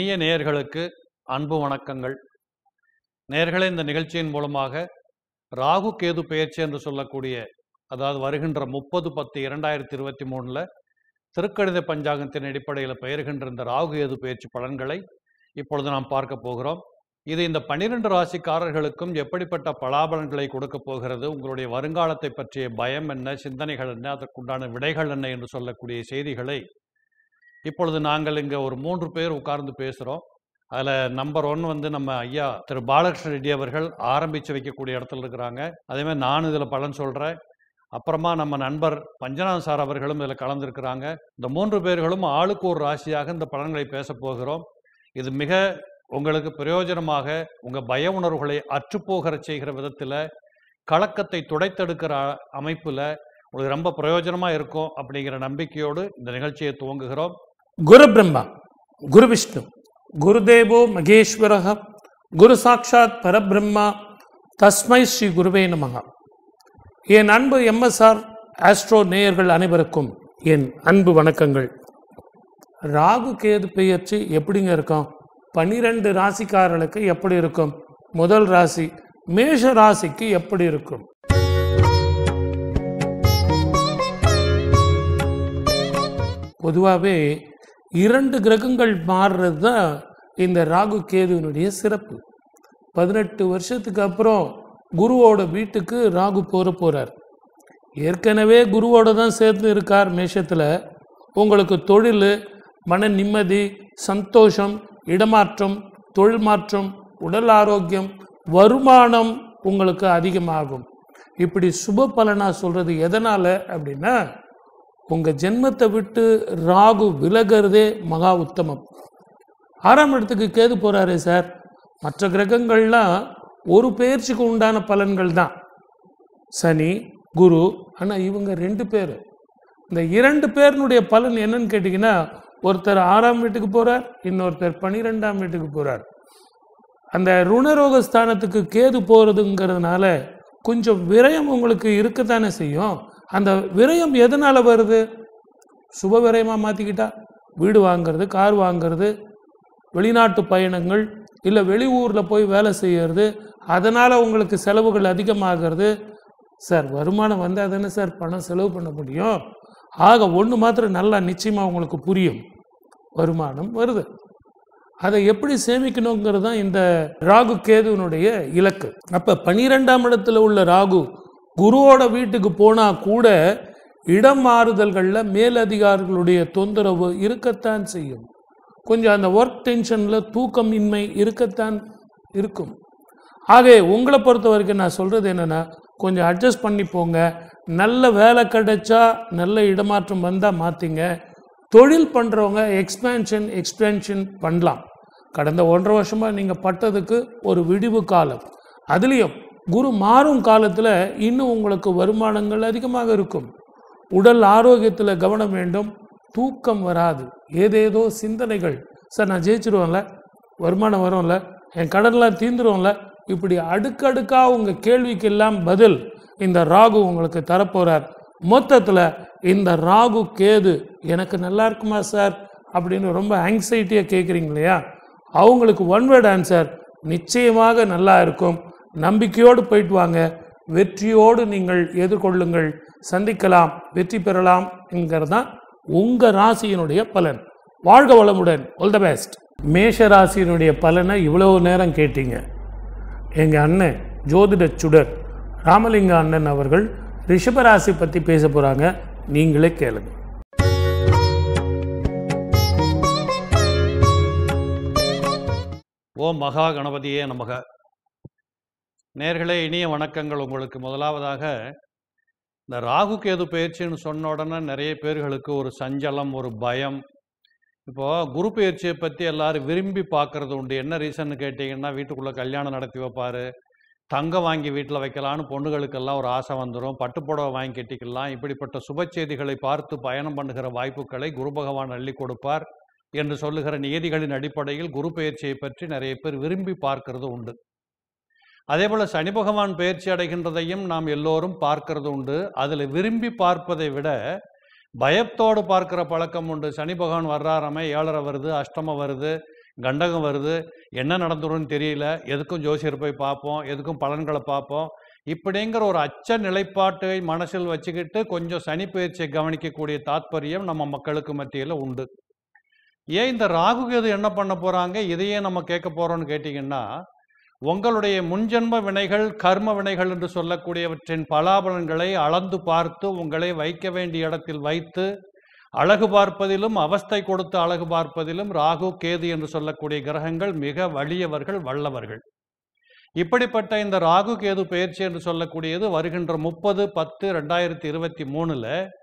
இனிய நேயர்களுக்கு அன்பு வணக்கங்கள் நேயர்களே இந்த நிகழ்ச்சியின் மூலமாக ராகு கேது பெயர்ச்சி என்று சொல்லக்கூடிய அதாவது வருகின்ற முப்பது பத்து இரண்டாயிரத்தி இருபத்தி மூணில் திருக்கணித பஞ்சாங்கத்தின் அடிப்படையில் பெயர்கின்ற இந்த ராகு கேது பெயர்ச்சி பலன்களை இப்பொழுது நாம் பார்க்க போகிறோம் இது இந்த பன்னிரண்டு ராசிக்காரர்களுக்கும் எப்படிப்பட்ட பலாபலன்களை கொடுக்க போகிறது உங்களுடைய வருங்காலத்தை பற்றிய பயம் என்ன சிந்தனைகள் என்ன அதற்குண்டான விடைகள் என்ன என்று சொல்லக்கூடிய செய்திகளை இப்பொழுது நாங்கள் இங்கே ஒரு மூன்று பேர் உட்கார்ந்து பேசுகிறோம் அதில் நம்பர் ஒன் வந்து நம்ம ஐயா திரு பாலகிருஷ்ண ரெட்டி அவர்கள் ஆரம்பித்து வைக்கக்கூடிய இடத்துல இருக்கிறாங்க அதேமாதிரி நான் இதில் பலன் சொல்கிறேன் அப்புறமா நம்ம நண்பர் பஞ்சநாத் சார் அவர்களும் இதில் கலந்துருக்கிறாங்க இந்த மூன்று பேர்களும் ஆளுக்கு ஒரு ராசியாக இந்த பலன்களை பேச போகிறோம் இது மிக உங்களுக்கு பிரயோஜனமாக உங்கள் பய உணர்வுகளை அற்றுப்போகிற செய்கிற விதத்தில் கலக்கத்தை துடைத்தெடுக்கிற அமைப்பில் உங்களுக்கு ரொம்ப பிரயோஜனமாக இருக்கும் அப்படிங்கிற நம்பிக்கையோடு இந்த நிகழ்ச்சியை துவங்குகிறோம் குரு பிரம்மா குரு விஷ்ணு குருதேவோ மகேஸ்வர குரு சாட்சாத் பரபிரம்மா தஸ்மை ஸ்ரீ குருவே நமக என் அன்பு எம்எஸ்ஆர் ஆஸ்ட்ரோ நேயர்கள் அனைவருக்கும் என் அன்பு வணக்கங்கள் ராகு கேது பெயர்ச்சி எப்படிங்க இருக்கும் பன்னிரெண்டு ராசிக்காரர்களுக்கு எப்படி இருக்கும் முதல் ராசி மேஷ ராசிக்கு எப்படி இருக்கும் பொதுவாகவே இரண்டு கிரகங்கள் மாறுறது தான் இந்த ராகு கேதுவினுடைய சிறப்பு பதினெட்டு வருஷத்துக்கு அப்புறம் குருவோட வீட்டுக்கு ராகு போற போறார் ஏற்கனவே குருவோட தான் சேர்ந்து இருக்கார் மேஷத்தில் உங்களுக்கு தொழில் மன நிம்மதி சந்தோஷம் இடமாற்றம் தொழில் மாற்றம் உடல் ஆரோக்கியம் வருமானம் உங்களுக்கு அதிகமாகும் இப்படி சுப பலனா சொல்றது எதனால அப்படின்னா உங்க ஜென்மத்தை விட்டு ராகு விலகிறதே மகா உத்தமம் ஆறாம் இடத்துக்கு கேது போறாரே சார் மற்ற கிரகங்கள்லாம் ஒரு பெயர்ச்சிக்கு உண்டான பலன்கள் தான் சனி குரு ஆனால் இவங்க ரெண்டு பேர் இந்த இரண்டு பேர்னுடைய பலன் என்னன்னு கேட்டிங்கன்னா ஒருத்தர் ஆறாம் வீட்டுக்கு போறார் இன்னொருத்தர் பன்னிரெண்டாம் வீட்டுக்கு போறார் அந்த ருணரோக ஸ்தானத்துக்கு கேது போறதுங்கிறதுனால கொஞ்சம் விரயம் உங்களுக்கு இருக்கத்தானே செய்யும் அந்த விரயம் எதனால வருது சுப விரயமா மாத்திக்கிட்டா வீடு வாங்குறது கார் வாங்குறது வெளிநாட்டு பயணங்கள் இல்லை வெளியூரில் போய் வேலை செய்யறது அதனால் உங்களுக்கு செலவுகள் அதிகமாகிறது சார் வருமானம் வந்தால் தானே சார் பணம் செலவு பண்ண முடியும் ஆக ஒன்று மாத்திரம் நல்லா நிச்சயமாக உங்களுக்கு புரியும் வருமானம் வருது அதை எப்படி சேமிக்கணுங்கிறது தான் இந்த ராகு கேதுவனுடைய இலக்கு அப்போ பனிரெண்டாம் இடத்துல உள்ள ராகு குருவோட வீட்டுக்கு போனால் கூட இடம் மாறுதல்களில் மேலதிகாரிகளுடைய தொந்தரவு இருக்கத்தான் செய்யும் கொஞ்சம் அந்த ஒர்க் டென்ஷனில் தூக்கம் இன்மை இருக்கத்தான் இருக்கும் ஆகவே உங்களை பொறுத்த வரைக்கும் நான் சொல்கிறது என்னென்னா கொஞ்சம் அட்ஜஸ்ட் பண்ணி போங்க நல்ல வேலை கிடைச்சா நல்ல இடமாற்றம் வந்தால் மாற்றிங்க தொழில் பண்ணுறவங்க எக்ஸ்பேன்ஷன் எக்ஸ்பென்ஷன் பண்ணலாம் கடந்த ஒன்றரை வருஷமாக நீங்கள் பட்டதுக்கு ஒரு விடிவு காலம் அதுலேயும் குரு மாறும் காலத்தில் இன்னும் உங்களுக்கு வருமானங்கள் அதிகமாக இருக்கும் உடல் ஆரோக்கியத்தில் கவனம் வேண்டும் தூக்கம் வராது ஏதேதோ சிந்தனைகள் சார் நான் ஜெயிச்சிருவேன்ல வருமானம் வரும்ல என் கடன்லாம் தீந்துரும்ல இப்படி அடுக்கடுக்காக உங்கள் கேள்விக்கெல்லாம் பதில் இந்த ராகு உங்களுக்கு தரப்போகிறார் மொத்தத்தில் இந்த ராகு கேது எனக்கு நல்லா இருக்குமா சார் அப்படின்னு ரொம்ப ஆங்ஸைட்டியாக கேட்குறீங்க இல்லையா அவங்களுக்கு ஒன் வேர்ட் ஆன்சர் நிச்சயமாக நல்லா இருக்கும் நம்பிக்கையோடு போயிட்டு வாங்க வெற்றியோடு நீங்கள் எதிர்கொள்ளுங்கள் சந்திக்கலாம் வெற்றி பெறலாம் என்கிறது தான் உங்கள் ராசியினுடைய பலன் வாழ்க வளமுடன் ஆல் த பெஸ்ட் மேஷ ராசியினுடைய பலனை இவ்வளவு நேரம் கேட்டீங்க எங்கள் அண்ணன் ஜோதிட சுடர் ராமலிங்க அண்ணன் அவர்கள் ரிஷபராசி பற்றி பேச போகிறாங்க நீங்களே கேளுங்க ஓம் மகா கணபதியே நமக நேர்களே இனிய வணக்கங்கள் உங்களுக்கு முதலாவதாக இந்த ராகு கேது பயிற்சின்னு சொன்ன உடனே நிறைய பேர்களுக்கு ஒரு சஞ்சலம் ஒரு பயம் இப்போ குரு பயிற்சியை பற்றி எல்லாரும் விரும்பி பார்க்கறது உண்டு என்ன ரீசன்னு கேட்டிங்கன்னா வீட்டுக்குள்ளே கல்யாணம் நடத்தி வைப்பார் தங்கம் வாங்கி வீட்டில் வைக்கலான்னு பொண்ணுகளுக்கெல்லாம் ஒரு ஆசை வந்துடும் பட்டுப்புடவை வாங்கி கட்டிக்கலாம் இப்படிப்பட்ட சுப செய்திகளை பார்த்து பயணம் பண்ணுகிற வாய்ப்புகளை குரு பகவான் அள்ளி கொடுப்பார் என்று சொல்லுகிற நியதிகளின் அடிப்படையில் குரு பெயர்ச்சியை பற்றி நிறைய பேர் விரும்பி பார்க்கிறது உண்டு அதே போல சனி பகவான் பெயர்ச்சி அடைகின்றதையும் நாம் எல்லோரும் பார்க்கிறது உண்டு அதில் விரும்பி பார்ப்பதை விட பயத்தோடு பார்க்கிற பழக்கம் உண்டு சனி பகவான் வர்றாராமே ஏழரை வருது அஷ்டமம் வருது கண்டகம் வருது என்ன நடந்துரும்னு தெரியல எதுக்கும் ஜோசியர் போய் பார்ப்போம் எதுக்கும் பலன்களை பார்ப்போம் இப்படிங்கிற ஒரு அச்ச நிலைப்பாட்டை மனசில் வச்சுக்கிட்டு கொஞ்சம் சனி பயிற்சியை கவனிக்கக்கூடிய தாத்பரியம் நம்ம மக்களுக்கு மத்தியில் உண்டு ஏன் இந்த ராகு கேது என்ன பண்ண போறாங்க இதையே நம்ம கேட்க போறோம்னு கேட்டிங்கன்னா உங்களுடைய முன்ஜென்ம வினைகள் கர்ம வினைகள் என்று சொல்லக்கூடியவற்றின் பலாபலன்களை அளந்து பார்த்து உங்களை வைக்க வேண்டிய இடத்தில் வைத்து அழகு பார்ப்பதிலும் அவஸ்தை கொடுத்து அழகு பார்ப்பதிலும் ராகு கேது என்று சொல்லக்கூடிய கிரகங்கள் மிக வலியவர்கள் வல்லவர்கள் இப்படிப்பட்ட இந்த ராகு கேது பயிற்சி என்று சொல்லக்கூடியது வருகின்ற முப்பது பத்து ரெண்டாயிரத்தி இருபத்தி மூணுல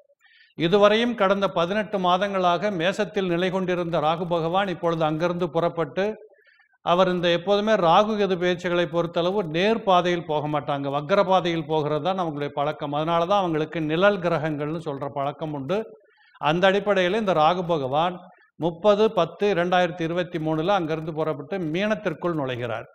இதுவரையும் கடந்த பதினெட்டு மாதங்களாக மேசத்தில் நிலை கொண்டிருந்த ராகு பகவான் இப்பொழுது அங்கிருந்து புறப்பட்டு அவர் இந்த எப்போதுமே ராகு கேது பயிற்சிகளை பொறுத்தளவு நேர் பாதையில் போக மாட்டாங்க வக்கர பாதையில் போகிறது தான் அவங்களுடைய பழக்கம் அதனால தான் அவங்களுக்கு நிழல் கிரகங்கள்னு சொல்கிற பழக்கம் உண்டு அந்த அடிப்படையில் இந்த ராகு பகவான் முப்பது பத்து இரண்டாயிரத்தி இருபத்தி மூணில் அங்கிருந்து புறப்பட்டு மீனத்திற்குள் நுழைகிறார்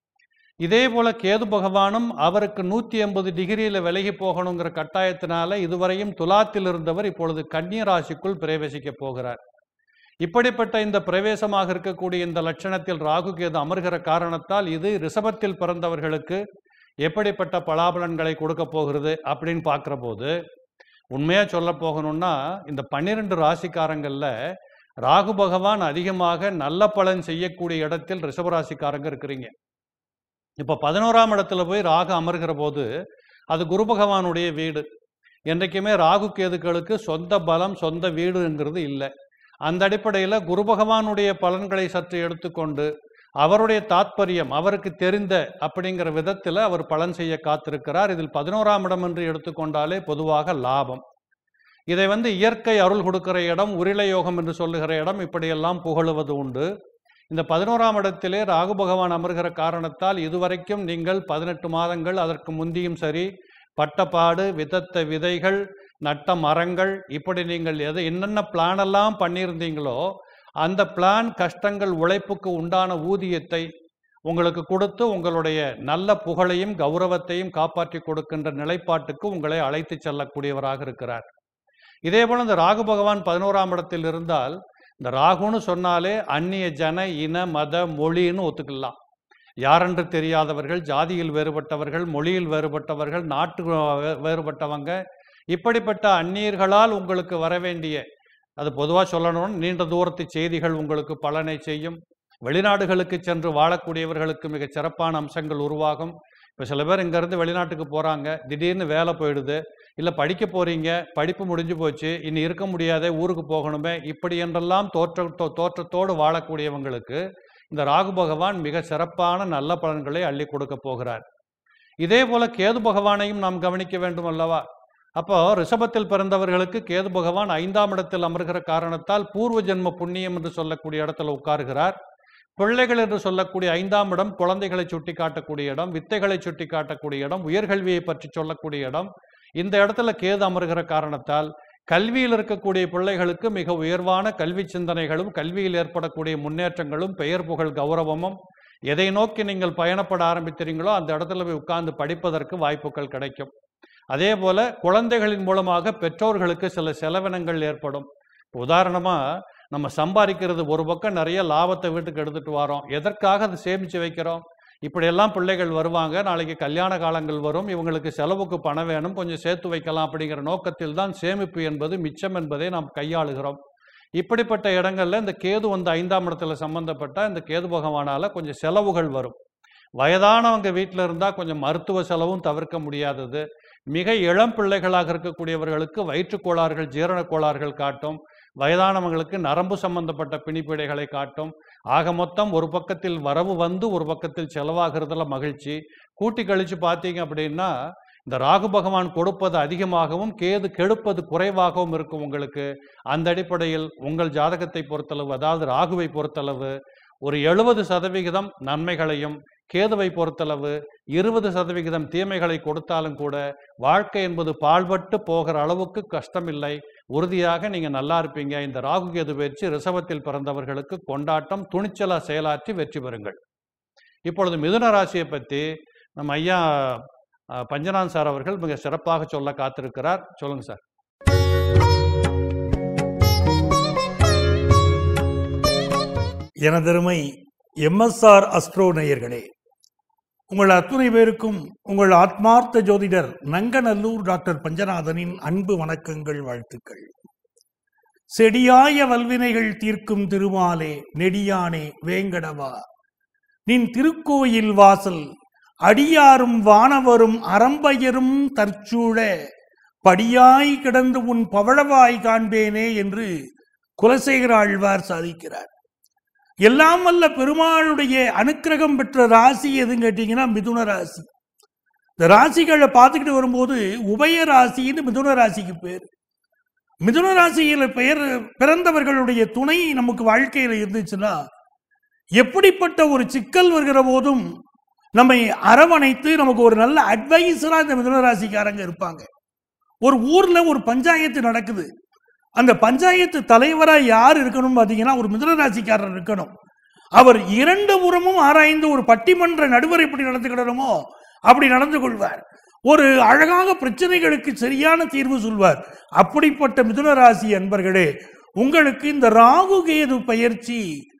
இதே போல கேது பகவானும் அவருக்கு நூற்றி எண்பது டிகிரியில் விலகி போகணுங்கிற கட்டாயத்தினால இதுவரையும் துலாத்தில் இருந்தவர் இப்பொழுது கன்னி ராசிக்குள் பிரவேசிக்க போகிறார் இப்படிப்பட்ட இந்த பிரவேசமாக இருக்கக்கூடிய இந்த லட்சணத்தில் ராகு கேது அமர்கிற காரணத்தால் இது ரிஷபத்தில் பிறந்தவர்களுக்கு எப்படிப்பட்ட பலாபலன்களை கொடுக்க போகிறது அப்படின்னு பார்க்குற போது உண்மையாக சொல்ல போகணும்னா இந்த பன்னிரெண்டு ராசிக்காரங்களில் ராகு பகவான் அதிகமாக நல்ல பலன் செய்யக்கூடிய இடத்தில் ரிஷபராசிக்காரங்க இருக்கிறீங்க இப்போ பதினோராம் இடத்துல போய் ராகு அமர்கிற போது அது குரு பகவானுடைய வீடு என்றைக்குமே ராகு கேதுக்களுக்கு சொந்த பலம் சொந்த வீடுங்கிறது இல்லை அந்த அடிப்படையில் குரு பகவானுடைய பலன்களை சற்று எடுத்துக்கொண்டு அவருடைய தாத்பரியம் அவருக்கு தெரிந்த அப்படிங்கிற விதத்தில் அவர் பலன் செய்ய காத்திருக்கிறார் இதில் பதினோராம் இடம் என்று எடுத்துக்கொண்டாலே பொதுவாக லாபம் இதை வந்து இயற்கை அருள் கொடுக்கிற இடம் உரிளை யோகம் என்று சொல்லுகிற இடம் இப்படியெல்லாம் புகழுவது உண்டு இந்த பதினோராம் இடத்திலே ராகு பகவான் அமர்கிற காரணத்தால் இதுவரைக்கும் நீங்கள் பதினெட்டு மாதங்கள் அதற்கு முந்தியும் சரி பட்டப்பாடு விதத்த விதைகள் நட்ட மரங்கள் இப்படி நீங்கள் எதை என்னென்ன பிளான் எல்லாம் பண்ணியிருந்தீங்களோ அந்த பிளான் கஷ்டங்கள் உழைப்புக்கு உண்டான ஊதியத்தை உங்களுக்கு கொடுத்து உங்களுடைய நல்ல புகழையும் கௌரவத்தையும் காப்பாற்றி கொடுக்கின்ற நிலைப்பாட்டுக்கு உங்களை அழைத்து செல்லக்கூடியவராக இருக்கிறார் இதே போல இந்த ராகு பகவான் பதினோராம் இடத்தில் இருந்தால் இந்த ராகுன்னு சொன்னாலே அந்நிய ஜன இன மத மொழின்னு ஒத்துக்கலாம் யாரென்று தெரியாதவர்கள் ஜாதியில் வேறுபட்டவர்கள் மொழியில் வேறுபட்டவர்கள் நாட்டு வே- வேறுபட்டவங்க இப்படிப்பட்ட அந்நியர்களால் உங்களுக்கு வர வேண்டிய அது பொதுவாக சொல்லணும்னு நீண்ட தூரத்து செய்திகள் உங்களுக்கு பலனை செய்யும் வெளிநாடுகளுக்கு சென்று வாழக்கூடியவர்களுக்கு மிகச் சிறப்பான அம்சங்கள் உருவாகும் இப்போ சில பேர் இங்கேருந்து வெளிநாட்டுக்கு போகிறாங்க திடீர்னு வேலை போயிடுது இல்லை படிக்க போகிறீங்க படிப்பு முடிஞ்சு போச்சு இனி இருக்க முடியாதே ஊருக்கு போகணுமே இப்படி என்றெல்லாம் தோற்ற தோ- தோற்றத்தோடு வாழக்கூடியவங்களுக்கு இந்த ராகு பகவான் மிக சிறப்பான நல்ல பலன்களை அள்ளி கொடுக்க போகிறார் இதே போல கேது பகவானையும் நாம் கவனிக்க வேண்டும் அல்லவா அப்போ ரிஷபத்தில் பிறந்தவர்களுக்கு கேது பகவான் ஐந்தாம் இடத்தில் அமர்கிற காரணத்தால் பூர்வ ஜென்ம புண்ணியம் என்று சொல்லக்கூடிய இடத்துல உட்காருகிறார் பிள்ளைகள் என்று சொல்லக்கூடிய ஐந்தாம் இடம் குழந்தைகளை சுட்டி காட்டக்கூடிய இடம் வித்தைகளை சுட்டி காட்டக்கூடிய இடம் உயர்கல்வியை பற்றி சொல்லக்கூடிய இடம் இந்த இடத்துல கேது அமர்கிற காரணத்தால் கல்வியில் இருக்கக்கூடிய பிள்ளைகளுக்கு மிக உயர்வான கல்வி சிந்தனைகளும் கல்வியில் ஏற்படக்கூடிய முன்னேற்றங்களும் பெயர் புகழ் கௌரவமும் எதை நோக்கி நீங்கள் பயணப்பட ஆரம்பிக்கிறீங்களோ அந்த இடத்துல போய் உட்கார்ந்து படிப்பதற்கு வாய்ப்புகள் கிடைக்கும் அதே போல குழந்தைகளின் மூலமாக பெற்றோர்களுக்கு சில செலவினங்கள் ஏற்படும் உதாரணமா நம்ம சம்பாதிக்கிறது ஒரு பக்கம் நிறைய லாபத்தை வீட்டுக்கு எடுத்துட்டு வரோம் எதற்காக அதை சேமிச்சு வைக்கிறோம் இப்படியெல்லாம் பிள்ளைகள் வருவாங்க நாளைக்கு கல்யாண காலங்கள் வரும் இவங்களுக்கு செலவுக்கு பணம் வேணும் கொஞ்சம் சேர்த்து வைக்கலாம் அப்படிங்கிற நோக்கத்தில் தான் சேமிப்பு என்பது மிச்சம் என்பதை நாம் கையாளுகிறோம் இப்படிப்பட்ட இடங்கள்ல இந்த கேது வந்து ஐந்தாம் இடத்துல சம்பந்தப்பட்ட இந்த கேது பகவானால கொஞ்சம் செலவுகள் வரும் வயதானவங்க வீட்டில் இருந்தால் கொஞ்சம் மருத்துவ செலவும் தவிர்க்க முடியாதது மிக இளம் பிள்ளைகளாக இருக்கக்கூடியவர்களுக்கு வயிற்றுக் கோளாறுகள் ஜீரண கோளாறுகள் காட்டும் வயதானவங்களுக்கு நரம்பு சம்பந்தப்பட்ட பிணிப்பீடைகளை காட்டும் ஆக மொத்தம் ஒரு பக்கத்தில் வரவு வந்து ஒரு பக்கத்தில் செலவாகிறதுல மகிழ்ச்சி கூட்டி கழிச்சு பார்த்தீங்க அப்படின்னா இந்த ராகு பகவான் கொடுப்பது அதிகமாகவும் கேது கெடுப்பது குறைவாகவும் இருக்கும் உங்களுக்கு அந்த அடிப்படையில் உங்கள் ஜாதகத்தை பொறுத்தளவு அதாவது ராகுவை பொறுத்தளவு ஒரு எழுபது சதவிகிதம் நன்மைகளையும் கேதுவை பொறுத்தளவு இருபது சதவிகிதம் தீமைகளை கொடுத்தாலும் கூட வாழ்க்கை என்பது பாழ்பட்டு போகிற அளவுக்கு கஷ்டமில்லை உறுதியாக நீங்க நல்லா இருப்பீங்க இந்த ராகு கேது பயிற்சி ரிஷபத்தில் பிறந்தவர்களுக்கு கொண்டாட்டம் துணிச்சலா செயலாற்றி வெற்றி பெறுங்கள் இப்பொழுது மிதுன ராசியை பற்றி நம்ம ஐயா அஹ், பஞ்சநாத் சார் அவர்கள் மிக சிறப்பாக சொல்ல காத்திருக்கிறார் சொல்லுங்க சார் எனதருமை எம்எஸ்ஆர் அஸ்ட்ரோ நேயர்களே உங்கள் அத்துணை பேருக்கும் உங்கள் ஆத்மார்த்த ஜோதிடர் நங்கநல்லூர் டாக்டர் பஞ்சநாதனின் அன்பு வணக்கங்கள் வாழ்த்துக்கள் செடியாய வல்வினைகள் தீர்க்கும் திருமாலே நெடியானே வேங்கடவா நின் திருக்கோயில் வாசல் அடியாரும் வானவரும் அரம்பையரும் தற்சூழ படியாய் கிடந்து உன் பவழவாய் காண்பேனே என்று குலசேகர ஆழ்வார் சாதிக்கிறார் எல்லாம் வல்ல பெருமாளுடைய அனுக்கிரகம் பெற்ற ராசி எதுன்னு கேட்டீங்கன்னா மிதுன ராசி இந்த ராசிகளை பார்த்துக்கிட்டு வரும்போது உபய ராசின்னு மிதுன ராசிக்கு பேர் மிதுன ராசியில் பெயர் பிறந்தவர்களுடைய துணை நமக்கு வாழ்க்கையில் இருந்துச்சுன்னா எப்படிப்பட்ட ஒரு சிக்கல் வருகிற போதும் நம்மை அரவணைத்து நமக்கு ஒரு நல்ல அட்வைசரா இந்த மிதுன ராசிக்காரங்க இருப்பாங்க ஒரு ஊர்ல ஒரு பஞ்சாயத்து நடக்குது அந்த பஞ்சாயத்து தலைவரா யார் இருக்கணும் பார்த்தீங்கன்னா ஒரு மிதுன ராசிக்காரர் இருக்கணும் அவர் இரண்டு புறமும் ஆராய்ந்து ஒரு பட்டிமன்ற நடுவர் எப்படி நடந்துக்கிடணுமோ அப்படி நடந்து கொள்வார் ஒரு அழகாக பிரச்சனைகளுக்கு சரியான தீர்வு சொல்வார் அப்படிப்பட்ட மிதுன ராசி அன்பர்களே உங்களுக்கு இந்த ராகு கேது பயிற்சி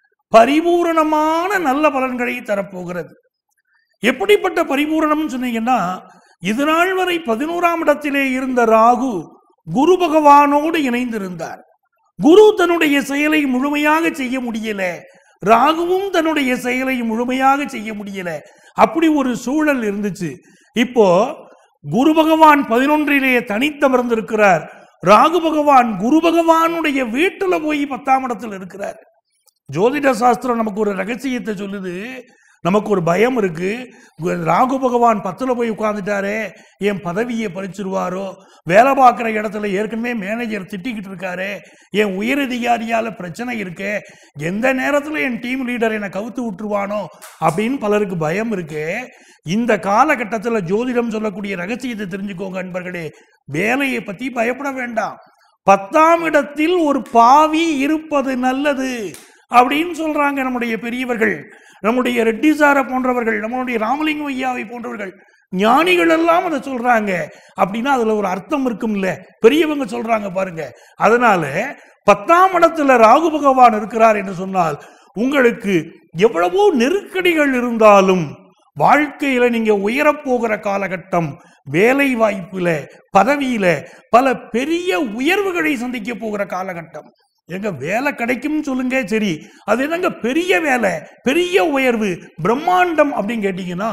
பரிபூரணமான நல்ல பலன்களை தரப்போகிறது எப்படிப்பட்ட பரிபூரணம் சொன்னீங்கன்னா இது நாள் வரை பதினோராம் இடத்திலே இருந்த ராகு குரு பகவானோடு இணைந்திருந்தார் குரு தன்னுடைய செயலை முழுமையாக செய்ய முடியல ராகுவும் தன்னுடைய செயலை முழுமையாக செய்ய முடியல அப்படி ஒரு சூழல் இருந்துச்சு இப்போ குரு பகவான் பதினொன்றிலே தனித்தமர்ந்திருக்கிறார் ராகு பகவான் குரு பகவானுடைய வீட்டுல போய் பத்தாம் இடத்துல இருக்கிறார் ஜோதிட சாஸ்திரம் நமக்கு ஒரு ரகசியத்தை சொல்லுது நமக்கு ஒரு பயம் இருக்கு கு- ராகு பகவான் பத்துல போய் உட்கார்ந்துட்டாரே என் பதவியை பறிச்சிருவாரோ வேலை பார்க்குற இடத்துல ஏற்கனவே மேனேஜர் திட்டிக்கிட்டு இருக்காரு என் உயரதிகாரியால பிரச்சனை இருக்கே எந்த நேரத்துல என் டீம் லீடர் என்னை கவுத்து விட்டுருவானோ அப்படின்னு பலருக்கு பயம் இருக்கு இந்த காலகட்டத்தில் ஜோதிடம் சொல்லக்கூடிய ரகசியத்தை தெரிஞ்சுக்கோங்க அன்பர்களே வேலையை பத்தி பயப்பட வேண்டாம் பத்தாம் இடத்தில் ஒரு பாவி இருப்பது நல்லது அப்படின்னு சொல்றாங்க நம்முடைய பெரியவர்கள் நம்முடைய ரெட்டி சாரை போன்றவர்கள் நம்மளுடைய ராமலிங்கம் ஐயாவை போன்றவர்கள் ஞானிகள் எல்லாம் அதை சொல்றாங்க அப்படின்னா அதுல ஒரு அர்த்தம் இருக்கும்ல பெரியவங்க சொல்றாங்க பாருங்க அதனால பத்தாம் இடத்துல ராகு பகவான் இருக்கிறார் என்று சொன்னால் உங்களுக்கு எவ்வளவோ நெருக்கடிகள் இருந்தாலும் வாழ்க்கையில நீங்க உயரப் போகிற காலகட்டம் வேலை வாய்ப்புல பதவியில பல பெரிய உயர்வுகளை சந்திக்க போகிற காலகட்டம் எங்க வேலை கிடைக்கும் சொல்லுங்க சரி அது என்னங்க பெரிய வேலை பெரிய உயர்வு பிரம்மாண்டம் அப்படின்னு கேட்டீங்கன்னா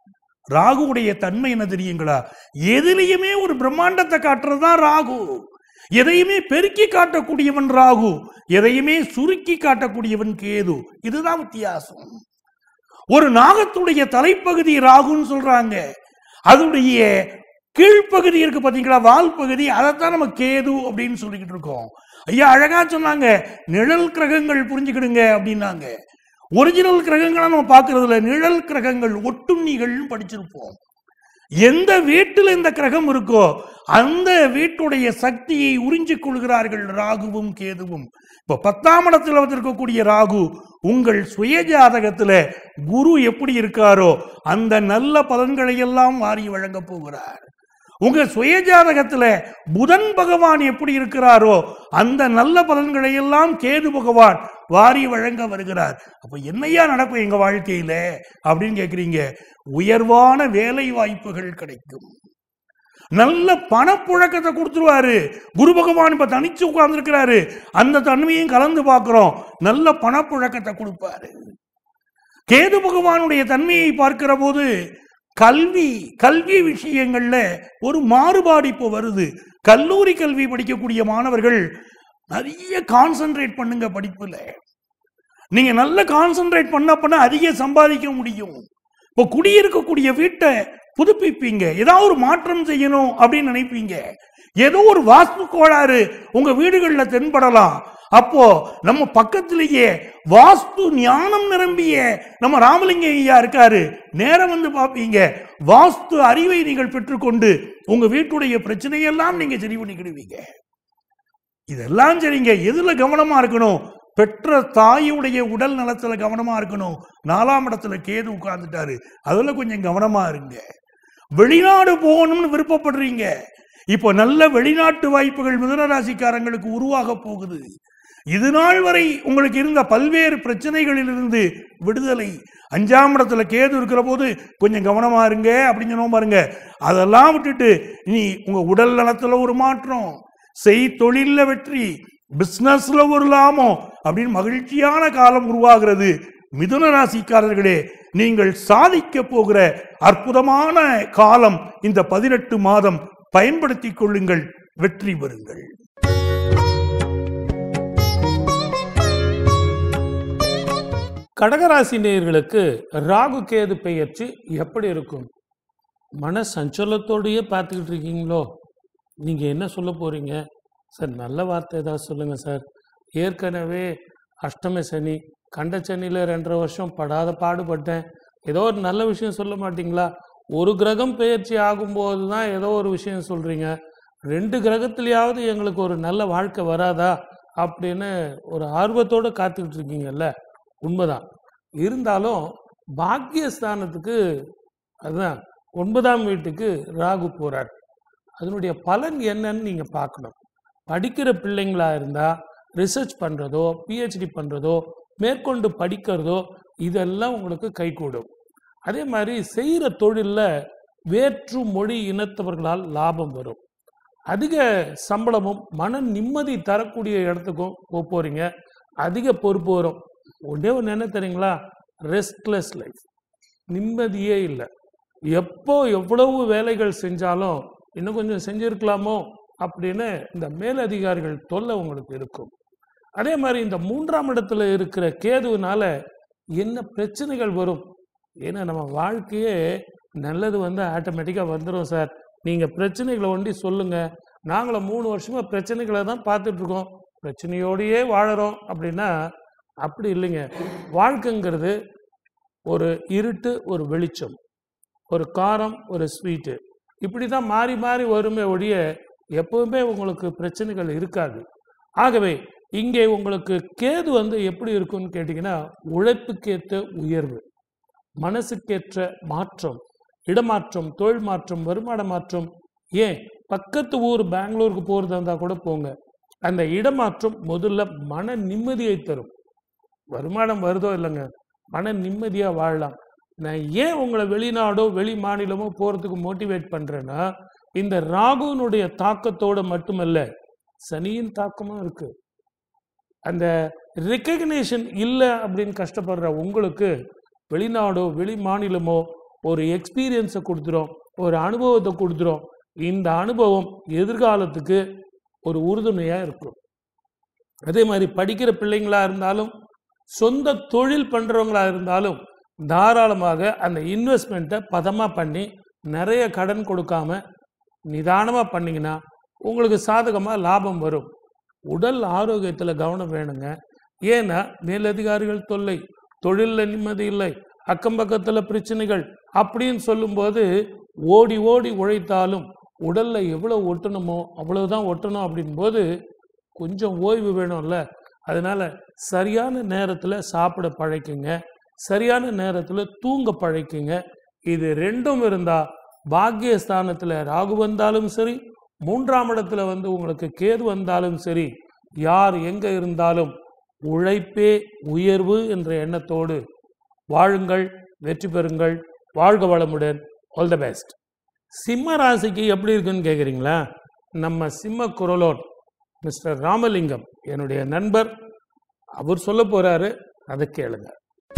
ராகுவுடைய தன்மை என்ன தெரியுங்களா எதுலையுமே ஒரு பிரம்மாண்டத்தை காட்டுறது தான் ராகு எதையுமே பெருக்கி காட்டக்கூடியவன் ராகு எதையுமே சுருக்கி காட்டக்கூடியவன் கேது இதுதான் வித்தியாசம் ஒரு நாகத்துடைய தலைப்பகுதி ராகுன்னு சொல்றாங்க அதனுடைய கீழ்ப்பகுதி இருக்கு பாத்தீங்களா வால் பகுதி அதைத்தான் நம்ம கேது அப்படின்னு சொல்லிக்கிட்டு இருக்கோம் ஐயா அழகா சொன்னாங்க நிழல் கிரகங்கள் புரிஞ்சுக்கிடுங்க அப்படின்னாங்க ஒரிஜினல் கிரகங்களை நம்ம பார்க்கறது இல்ல நிழல் கிரகங்கள் ஒட்டுண்ணிகள்னு படிச்சிருப்போம் எந்த வீட்டில் இந்த கிரகம் இருக்கோ அந்த வீட்டுடைய சக்தியை உறிஞ்சிக் கொள்கிறார்கள் ராகுவும் கேதுவும் இப்ப பத்தாம் இடத்துல இருக்கக்கூடிய ராகு உங்கள் சுய ஜாதகத்துல குரு எப்படி இருக்காரோ அந்த நல்ல பலன்களை எல்லாம் வாரி வழங்க போகிறார் உங்க சுய ஜாதகத்துல புதன் பகவான் எப்படி இருக்கிறாரோ அந்த நல்ல பலன்களை எல்லாம் கேது பகவான் வாரி வழங்க வருகிறார் அப்ப என்னையா நடக்கும் எங்க வாழ்க்கையில அப்படின்னு கேக்குறீங்க உயர்வான வேலை வாய்ப்புகள் கிடைக்கும் நல்ல பணப்புழக்கத்தை கொடுத்துருவாரு குரு பகவான் இப்ப தனிச்சு உட்கார்ந்துருக்கிறாரு அந்த தன்மையும் கலந்து பார்க்கிறோம் நல்ல பணப்புழக்கத்தை கொடுப்பாரு கேது பகவானுடைய தன்மையை பார்க்கிற போது கல்வி கல்வி விஷயங்கள்ல ஒரு மாறுபாடு இப்போ வருது கல்லூரி கல்வி படிக்கக்கூடிய மாணவர்கள் நிறைய கான்சென்ட்ரேட் பண்ணுங்க படிப்புல நீங்க நல்ல கான்சென்ட்ரேட் பண்ண பண்ண அதிக சம்பாதிக்க முடியும் இப்போ குடியிருக்கக்கூடிய வீட்டை புதுப்பிப்பீங்க ஏதாவது ஒரு மாற்றம் செய்யணும் அப்படின்னு நினைப்பீங்க ஏதோ ஒரு வாஸ்து கோளாறு உங்க வீடுகள்ல தென்படலாம் அப்போ நம்ம பக்கத்திலேயே வாஸ்து ஞானம் நிரம்பிய நம்ம ராமலிங்க ஐயா இருக்காரு நேரம் வந்து பார்ப்பீங்க வாஸ்து அறிவை நீங்கள் பெற்றுக்கொண்டு உங்க வீட்டுடைய பிரச்சனையெல்லாம் நீங்க சரி பண்ணிக்கிடுவீங்க இதெல்லாம் சரிங்க எதுல கவனமா இருக்கணும் பெற்ற தாயுடைய உடல் நலத்துல கவனமா இருக்கணும் நாலாம் இடத்துல கேது உட்கார்ந்துட்டாரு அதுல கொஞ்சம் கவனமா இருங்க வெளிநாடு போகணும்னு விருப்பப்படுறீங்க இப்போ நல்ல வெளிநாட்டு வாய்ப்புகள் மிதுன ராசிக்காரங்களுக்கு உருவாக போகுது இது நாள் வரை உங்களுக்கு இருந்த பல்வேறு பிரச்சனைகளிலிருந்து விடுதலை அஞ்சாம் இடத்துல கேது இருக்கிற போது கொஞ்சம் கவனமா இருங்க அப்படின்னு சொன்னோம் பாருங்க அதெல்லாம் விட்டுட்டு இனி உங்க உடல் நலத்துல ஒரு மாற்றம் செய் தொழில்ல வெற்றி பிசினஸ்ல ஒரு லாபம் அப்படின்னு மகிழ்ச்சியான காலம் உருவாகிறது மிதுன ராசிக்காரர்களே நீங்கள் சாதிக்க போகிற அற்புதமான காலம் இந்த பதினெட்டு மாதம் பயன்படுத்திக் கொள்ளுங்கள் வெற்றி பெறுங்கள் கடகராசி நேயர்களுக்கு ராகு கேது பெயர்ச்சி எப்படி இருக்கும் மன சஞ்சலத்தோடையே பார்த்துக்கிட்டு இருக்கீங்களோ நீங்கள் என்ன சொல்ல போகிறீங்க சார் நல்ல வார்த்தை ஏதாவது சொல்லுங்கள் சார் ஏற்கனவே அஷ்டம சனி கண்ட சனியில் ரெண்டரை வருஷம் படாத பாடுபட்டேன் ஏதோ ஒரு நல்ல விஷயம் சொல்ல மாட்டீங்களா ஒரு கிரகம் பெயர்ச்சி ஆகும்போது தான் ஏதோ ஒரு விஷயம் சொல்கிறீங்க ரெண்டு கிரகத்துலையாவது எங்களுக்கு ஒரு நல்ல வாழ்க்கை வராதா அப்படின்னு ஒரு ஆர்வத்தோடு காத்துக்கிட்டு இருக்கீங்கல்ல உண்மைதான் இருந்தாலும் பாக்கியஸ்தானத்துக்கு அதுதான் ஒன்பதாம் வீட்டுக்கு ராகு போறார் அதனுடைய பலன் என்னன்னு நீங்க பார்க்கணும் படிக்கிற பிள்ளைங்களா இருந்தா ரிசர்ச் பண்றதோ பிஹெச்டி பண்றதோ மேற்கொண்டு படிக்கிறதோ இதெல்லாம் உங்களுக்கு கைகூடும் அதே மாதிரி செய்கிற தொழிலில் வேற்று மொழி இனத்தவர்களால் லாபம் வரும் அதிக சம்பளமும் மன நிம்மதி தரக்கூடிய இடத்துக்கும் போக போறீங்க அதிக பொறுப்பு வரும் ஒன்றே ஒன்று என்ன தெரியுங்களா ரெஸ்ட்லெஸ் லைஃப் நிம்மதியே இல்லை எப்போ எவ்வளவு வேலைகள் செஞ்சாலும் இன்னும் கொஞ்சம் செஞ்சிருக்கலாமோ அப்படின்னு இந்த மேலதிகாரிகள் தொல்லை உங்களுக்கு இருக்கும் அதே மாதிரி இந்த மூன்றாம் இடத்துல இருக்கிற கேதுவினால என்ன பிரச்சனைகள் வரும் ஏன்னா நம்ம வாழ்க்கையே நல்லது வந்து ஆட்டோமேட்டிக்காக வந்துடும் சார் நீங்கள் பிரச்சனைகளை ஒண்டி சொல்லுங்கள் நாங்களும் மூணு வருஷமாக பிரச்சனைகளை தான் பார்த்துட்டு இருக்கோம் பிரச்சனையோடையே வாழறோம் அப்படின்னா அப்படி இல்லைங்க வாழ்க்கைங்கிறது ஒரு இருட்டு ஒரு வெளிச்சம் ஒரு காரம் ஒரு ஸ்வீட்டு இப்படி தான் மாறி மாறி வருமே ஒழிய எப்பவுமே உங்களுக்கு பிரச்சனைகள் இருக்காது ஆகவே இங்கே உங்களுக்கு கேது வந்து எப்படி இருக்கும்னு கேட்டிங்கன்னா உழைப்புக்கேற்ற உயர்வு மனசுக்கேற்ற மாற்றம் இடமாற்றம் தொழில் மாற்றம் வருமான மாற்றம் ஏன் பக்கத்து ஊர் பெங்களூருக்கு போகிறதா இருந்தால் கூட போங்க அந்த இடமாற்றம் முதல்ல மன நிம்மதியை தரும் வருமானம் வருதோ இல்லைங்க மன நிம்மதியாக வாழலாம் நான் ஏன் உங்களை வெளிநாடோ வெளி மாநிலமோ போகிறதுக்கு மோட்டிவேட் பண்ணுறேன்னா இந்த ராகுனுடைய தாக்கத்தோட மட்டுமல்ல சனியின் தாக்கமும் இருக்கு அந்த ரெக்கக்னேஷன் இல்லை அப்படின்னு கஷ்டப்படுற உங்களுக்கு வெளிநாடோ வெளி மாநிலமோ ஒரு எக்ஸ்பீரியன்ஸை கொடுத்துரும் ஒரு அனுபவத்தை கொடுத்துரும் இந்த அனுபவம் எதிர்காலத்துக்கு ஒரு உறுதுணையாக இருக்கும் அதே மாதிரி படிக்கிற பிள்ளைங்களா இருந்தாலும் சொந்த தொழில் பண்ணுறவங்களா இருந்தாலும் தாராளமாக அந்த இன்வெஸ்ட்மெண்ட்டை பதமாக பண்ணி நிறைய கடன் கொடுக்காம நிதானமாக பண்ணிங்கன்னா உங்களுக்கு சாதகமாக லாபம் வரும் உடல் ஆரோக்கியத்தில் கவனம் வேணுங்க ஏன்னா மேலதிகாரிகள் தொல்லை தொழிலில் நிம்மதி இல்லை அக்கம் பக்கத்தில் பிரச்சனைகள் அப்படின்னு சொல்லும்போது ஓடி ஓடி உழைத்தாலும் உடலில் எவ்வளோ ஒட்டணுமோ அவ்வளவுதான் ஒட்டணும் அப்படின்போது கொஞ்சம் ஓய்வு வேணும்ல அதனால சரியான நேரத்தில் சாப்பிட பழைக்குங்க சரியான நேரத்தில் தூங்க பழைக்குங்க இது ரெண்டும் இருந்தால் பாக்கியஸ்தானத்தில் ராகு வந்தாலும் சரி மூன்றாம் இடத்துல வந்து உங்களுக்கு கேது வந்தாலும் சரி யார் எங்கே இருந்தாலும் உழைப்பே உயர்வு என்ற எண்ணத்தோடு வாழுங்கள் வெற்றி பெறுங்கள் வாழ்க வளமுடன் ஆல் த பெஸ்ட் சிம்ம ராசிக்கு எப்படி இருக்குன்னு கேட்குறீங்களா நம்ம சிம்ம குரலோன் மிஸ்டர் ராமலிங்கம் என்னுடைய நண்பர் அவர் சொல்ல போறாரு அதை கேளுங்க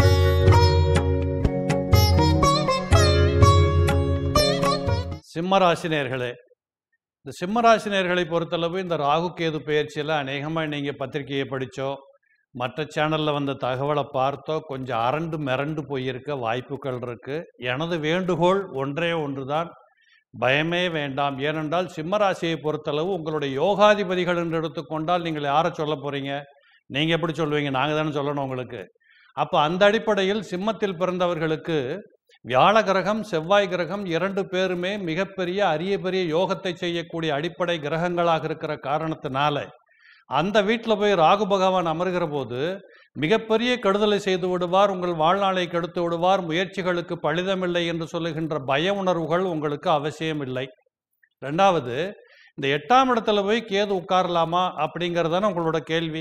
சிம்மராசினியர்களே இந்த சிம்மராசினியர்களை பொறுத்தளவு இந்த ராகு கேது பயிற்சியில் அநேகமாக நீங்கள் பத்திரிகையை படித்தோ மற்ற சேனலில் வந்த தகவலை பார்த்தோ கொஞ்சம் அரண்டு மிரண்டு போயிருக்க வாய்ப்புகள் இருக்கு எனது வேண்டுகோள் ஒன்றே ஒன்றுதான் பயமே வேண்டாம் ஏனென்றால் சிம்மராசியை பொறுத்தளவு உங்களுடைய யோகாதிபதிகள் என்று எடுத்துக்கொண்டால் நீங்கள் யாரை சொல்ல போறீங்க நீங்கள் எப்படி சொல்லுவீங்க நாங்கள் தானே சொல்லணும் உங்களுக்கு அப்போ அந்த அடிப்படையில் சிம்மத்தில் பிறந்தவர்களுக்கு வியாழ கிரகம் செவ்வாய் கிரகம் இரண்டு பேருமே மிகப்பெரிய அரிய பெரிய யோகத்தை செய்யக்கூடிய அடிப்படை கிரகங்களாக இருக்கிற காரணத்தினால அந்த வீட்டில் போய் ராகு பகவான் அமர்கிற போது மிகப்பெரிய கெடுதலை செய்து விடுவார் உங்கள் வாழ்நாளை கெடுத்து விடுவார் முயற்சிகளுக்கு பலிதமில்லை என்று சொல்லுகின்ற பய உணர்வுகள் உங்களுக்கு அவசியம் இல்லை ரெண்டாவது இந்த எட்டாம் இடத்துல போய் கேது உட்காரலாமா அப்படிங்கிறதான உங்களோட கேள்வி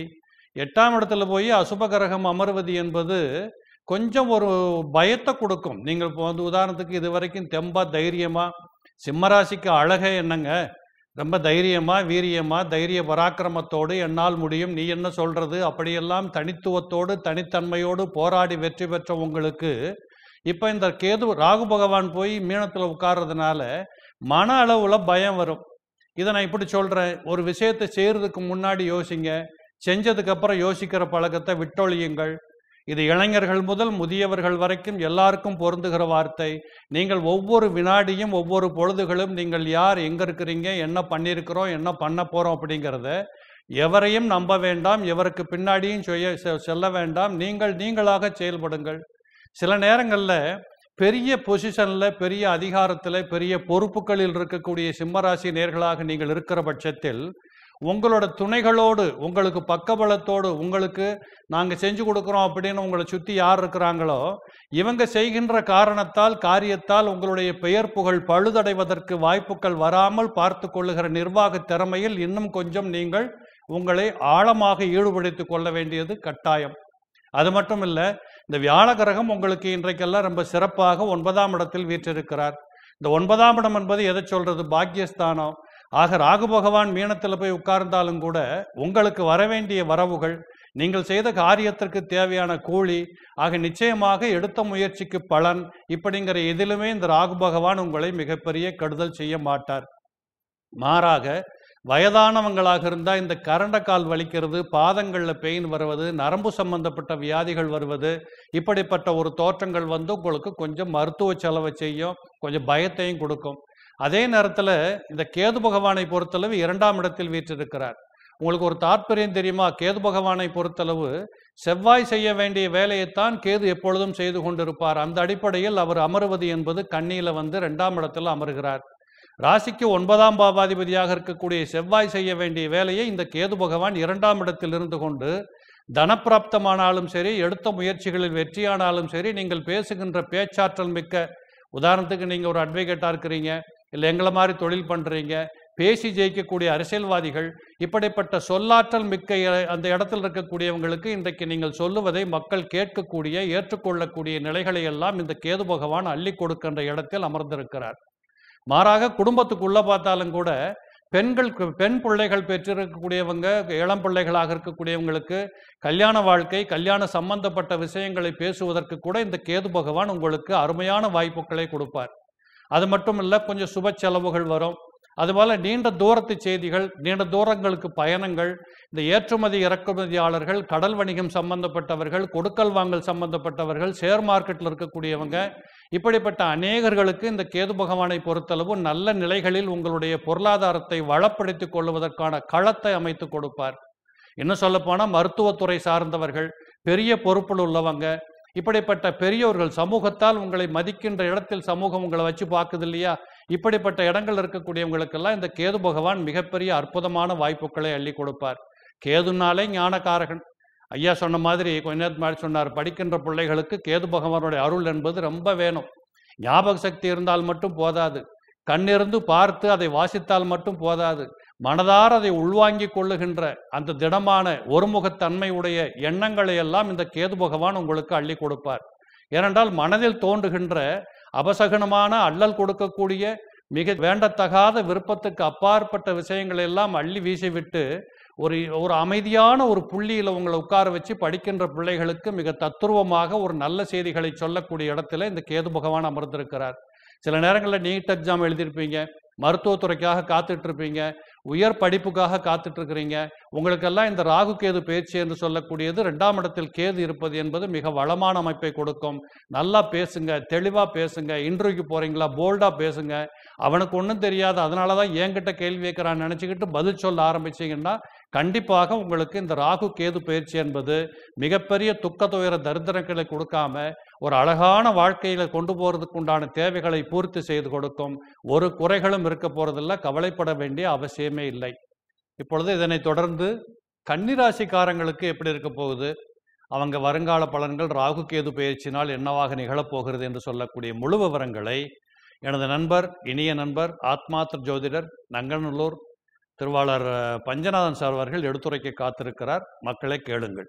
எட்டாம் இடத்துல போய் அசுப கிரகம் அமர்வது என்பது கொஞ்சம் ஒரு பயத்தை கொடுக்கும் நீங்கள் இப்போ வந்து உதாரணத்துக்கு இது வரைக்கும் தெம்பா தைரியமா சிம்மராசிக்கு அழகே என்னங்க ரொம்ப தைரியமா வீரியமா தைரிய பராக்கிரமத்தோடு என்னால் முடியும் நீ என்ன சொல்றது அப்படியெல்லாம் தனித்துவத்தோடு தனித்தன்மையோடு போராடி வெற்றி பெற்ற உங்களுக்கு இப்போ இந்த கேது ராகு பகவான் போய் மீனத்தில் உட்கார்றதுனால மன அளவுல பயம் வரும் இதை நான் இப்படி சொல்றேன் ஒரு விஷயத்தை செய்யறதுக்கு முன்னாடி யோசிங்க செஞ்சதுக்கு அப்புறம் யோசிக்கிற பழக்கத்தை விட்டொழியுங்கள் இது இளைஞர்கள் முதல் முதியவர்கள் வரைக்கும் எல்லாருக்கும் பொருந்துகிற வார்த்தை நீங்கள் ஒவ்வொரு வினாடியும் ஒவ்வொரு பொழுதுகளும் நீங்கள் யார் எங்க இருக்கிறீங்க என்ன பண்ணியிருக்கிறோம் என்ன பண்ண போறோம் அப்படிங்கிறத எவரையும் நம்ப வேண்டாம் எவருக்கு பின்னாடியும் செய்ய செ- செல்ல வேண்டாம் நீங்கள் நீங்களாக செயல்படுங்கள் சில நேரங்களில் பெரிய பொசிஷனில் பெரிய அதிகாரத்தில் பெரிய பொறுப்புகளில் இருக்கக்கூடிய சிம்மராசி நேர்களாக நீங்கள் இருக்கிற பட்சத்தில் உங்களோட துணைகளோடு உங்களுக்கு பக்கபலத்தோடு உங்களுக்கு நாங்கள் செஞ்சு கொடுக்குறோம் அப்படின்னு உங்களை சுற்றி யார் இருக்கிறாங்களோ இவங்க செய்கின்ற காரணத்தால் காரியத்தால் உங்களுடைய பெயர் புகழ் பழுதடைவதற்கு வாய்ப்புகள் வராமல் பார்த்து கொள்ளுகிற நிர்வாக திறமையில் இன்னும் கொஞ்சம் நீங்கள் உங்களை ஆழமாக ஈடுபடுத்திக் கொள்ள வேண்டியது கட்டாயம் அது மட்டும் இல்லை இந்த வியாழ கிரகம் உங்களுக்கு இன்றைக்கெல்லாம் ரொம்ப சிறப்பாக ஒன்பதாம் இடத்தில் வீற்றிருக்கிறார் இந்த ஒன்பதாம் இடம் என்பது எதை சொல்றது பாக்கியஸ்தானம் ஆக ராகு பகவான் மீனத்தில் போய் உட்கார்ந்தாலும் கூட உங்களுக்கு வர வேண்டிய வரவுகள் நீங்கள் செய்த காரியத்திற்கு தேவையான கூலி ஆக நிச்சயமாக எடுத்த முயற்சிக்கு பலன் இப்படிங்கிற எதிலுமே இந்த ராகு பகவான் உங்களை மிகப்பெரிய கெடுதல் செய்ய மாட்டார் மாறாக வயதானவங்களாக இருந்தால் இந்த கரண்டக்கால் வலிக்கிறது பாதங்களில் பெயின் வருவது நரம்பு சம்பந்தப்பட்ட வியாதிகள் வருவது இப்படிப்பட்ட ஒரு தோற்றங்கள் வந்து உங்களுக்கு கொஞ்சம் மருத்துவ செலவை செய்யும் கொஞ்சம் பயத்தையும் கொடுக்கும் அதே நேரத்தில் இந்த கேது பகவானை பொறுத்தளவு இரண்டாம் இடத்தில் வீற்றிருக்கிறார் உங்களுக்கு ஒரு தாற்பயம் தெரியுமா கேது பகவானை பொறுத்தளவு செவ்வாய் செய்ய வேண்டிய வேலையைத்தான் கேது எப்பொழுதும் செய்து கொண்டிருப்பார் அந்த அடிப்படையில் அவர் அமருவது என்பது கண்ணியில வந்து இரண்டாம் இடத்தில் அமருகிறார் ராசிக்கு ஒன்பதாம் பாவாதிபதியாக இருக்கக்கூடிய செவ்வாய் செய்ய வேண்டிய வேலையை இந்த கேது பகவான் இரண்டாம் இடத்தில் இருந்து கொண்டு தனப்பிராப்தமானாலும் சரி எடுத்த முயற்சிகளில் வெற்றியானாலும் சரி நீங்கள் பேசுகின்ற பேச்சாற்றல் மிக்க உதாரணத்துக்கு நீங்கள் ஒரு அட்வொகேட்டாக இருக்கிறீங்க இல்லை எங்களை மாதிரி தொழில் பண்ணுறீங்க பேசி ஜெயிக்கக்கூடிய அரசியல்வாதிகள் இப்படிப்பட்ட சொல்லாற்றல் மிக்க இ- அந்த இடத்தில் இருக்கக்கூடியவங்களுக்கு இன்றைக்கு நீங்கள் சொல்லுவதை மக்கள் கேட்கக்கூடிய ஏற்றுக்கொள்ளக்கூடிய நிலைகளை எல்லாம் இந்த கேது பகவான் அள்ளி கொடுக்கின்ற இடத்தில் அமர்ந்திருக்கிறார் மாறாக குடும்பத்துக்குள்ள பார்த்தாலும் கூட பெண்கள் பெண் பிள்ளைகள் பெற்றிருக்கக்கூடியவங்க இளம் பிள்ளைகளாக இருக்கக்கூடியவங்களுக்கு கல்யாண வாழ்க்கை கல்யாண சம்பந்தப்பட்ட விஷயங்களை பேசுவதற்கு கூட இந்த கேது பகவான் உங்களுக்கு அருமையான வாய்ப்புகளை கொடுப்பார் அது மட்டும் இல்லை கொஞ்சம் சுப செலவுகள் வரும் அதுபோல நீண்ட தூரத்து செய்திகள் நீண்ட தூரங்களுக்கு பயணங்கள் இந்த ஏற்றுமதி இறக்குமதியாளர்கள் கடல் வணிகம் சம்பந்தப்பட்டவர்கள் கொடுக்கல் வாங்கல் சம்பந்தப்பட்டவர்கள் ஷேர் மார்க்கெட்டில் இருக்கக்கூடியவங்க இப்படிப்பட்ட அநேகர்களுக்கு இந்த கேது பகவானை பொறுத்தளவு நல்ல நிலைகளில் உங்களுடைய பொருளாதாரத்தை வளப்படுத்திக் கொள்வதற்கான களத்தை அமைத்து கொடுப்பார் இன்னும் சொல்லப்போனால் மருத்துவத்துறை சார்ந்தவர்கள் பெரிய பொறுப்பில் உள்ளவங்க இப்படிப்பட்ட பெரியோர்கள் சமூகத்தால் உங்களை மதிக்கின்ற இடத்தில் சமூகம் உங்களை வச்சு பார்க்குது இல்லையா இப்படிப்பட்ட இடங்கள் இருக்கக்கூடியவங்களுக்கெல்லாம் இந்த கேது பகவான் மிகப்பெரிய அற்புதமான வாய்ப்புகளை அள்ளி கொடுப்பார் கேதுனாலே ஞானகாரகன் ஐயா சொன்ன மாதிரி கொஞ்ச நேரத்துக்கு முன்னாடி சொன்னார் படிக்கின்ற பிள்ளைகளுக்கு கேது பகவானுடைய அருள் என்பது ரொம்ப வேணும் ஞாபக சக்தி இருந்தால் மட்டும் போதாது கண்ணிருந்து பார்த்து அதை வாசித்தால் மட்டும் போதாது மனதார அதை உள்வாங்கிக் கொள்ளுகின்ற அந்த திடமான ஒருமுகத்தன்மை உடைய எண்ணங்களை எல்லாம் இந்த கேது பகவான் உங்களுக்கு அள்ளி கொடுப்பார் ஏனென்றால் மனதில் தோன்றுகின்ற அபசகனமான அல்லல் கொடுக்கக்கூடிய மிக வேண்டத்தகாத விருப்பத்துக்கு அப்பாற்பட்ட விஷயங்களை எல்லாம் அள்ளி வீசிவிட்டு ஒரு ஒரு அமைதியான ஒரு புள்ளியில் உங்களை உட்கார வச்சு படிக்கின்ற பிள்ளைகளுக்கு மிக தத்துருவமாக ஒரு நல்ல செய்திகளை சொல்லக்கூடிய இடத்துல இந்த கேது பகவான் அமர்ந்திருக்கிறார் சில நேரங்களில் நீட் எக்ஸாம் எழுதியிருப்பீங்க மருத்துவத்துறைக்காக காத்துட்டு இருப்பீங்க உயர் படிப்புக்காக காத்துட்டு இருக்கிறீங்க உங்களுக்கெல்லாம் இந்த ராகு கேது பயிற்சி என்று சொல்லக்கூடியது ரெண்டாம் இடத்தில் கேது இருப்பது என்பது மிக வளமான அமைப்பை கொடுக்கும் நல்லா பேசுங்க தெளிவா பேசுங்க இன்டர்வியூக்கு போறீங்களா போல்டா பேசுங்க அவனுக்கு ஒன்றும் தெரியாது அதனால தான் என்கிட்ட கேள்வி கேட்குறான்னு நினச்சிக்கிட்டு பதில் சொல்ல ஆரம்பிச்சீங்கன்னா கண்டிப்பாக உங்களுக்கு இந்த ராகு கேது பயிற்சி என்பது மிகப்பெரிய துக்க துயர தரித்திரங்களை கொடுக்காம ஒரு அழகான வாழ்க்கையில கொண்டு போறதுக்கு உண்டான தேவைகளை பூர்த்தி செய்து கொடுக்கும் ஒரு குறைகளும் இருக்க போறதில்ல கவலைப்பட வேண்டிய அவசியமே இல்லை இப்பொழுது இதனை தொடர்ந்து கன்னிராசிக்காரங்களுக்கு எப்படி இருக்க போகுது அவங்க வருங்கால பலன்கள் ராகு கேது பயிற்சினால் என்னவாக நிகழப்போகிறது என்று சொல்லக்கூடிய முழு விவரங்களை எனது நண்பர் இனிய நண்பர் ஆத்மாத்திர ஜோதிடர் நங்கநல்லூர் திருவாளர் அஹ், பஞ்சநாதன் சார் அவர்கள் எடுத்துரைக்க காத்திருக்கிறார் மக்களை கேளுங்கள்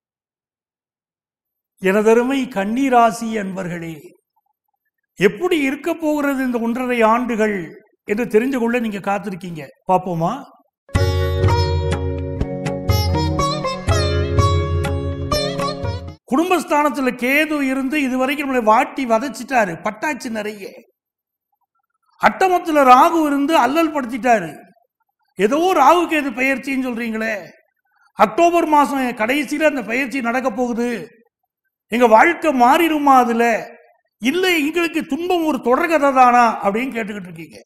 எனதருமை கன்னிராசி அன்பர்களே எப்படி இருக்க போகிறது இந்த ஒன்றரை ஆண்டுகள் என்று தெரிந்து கொள்ள நீங்க காத்திருக்கீங்க பாப்போமா குடும்பஸ்தானத்துல கேது இருந்து இதுவரைக்கும் நம்மளை வாட்டி வதைச்சிட்டாரு பட்டாச்சு நிறைய அட்டமத்துல ராகு இருந்து அல்லல் படுத்திட்டாரு ஏதோ ராகு கேது பெயர்ச்சின்னு சொல்றீங்களே அக்டோபர் மாசம் கடைசியில அந்த பயிற்சி நடக்க போகுது எங்க வாழ்க்கை மாறிடுமா அதுல இல்லை எங்களுக்கு துன்பம் ஒரு தொடர்கதை தானா அப்படின்னு கேட்டுக்கிட்டு இருக்கீங்க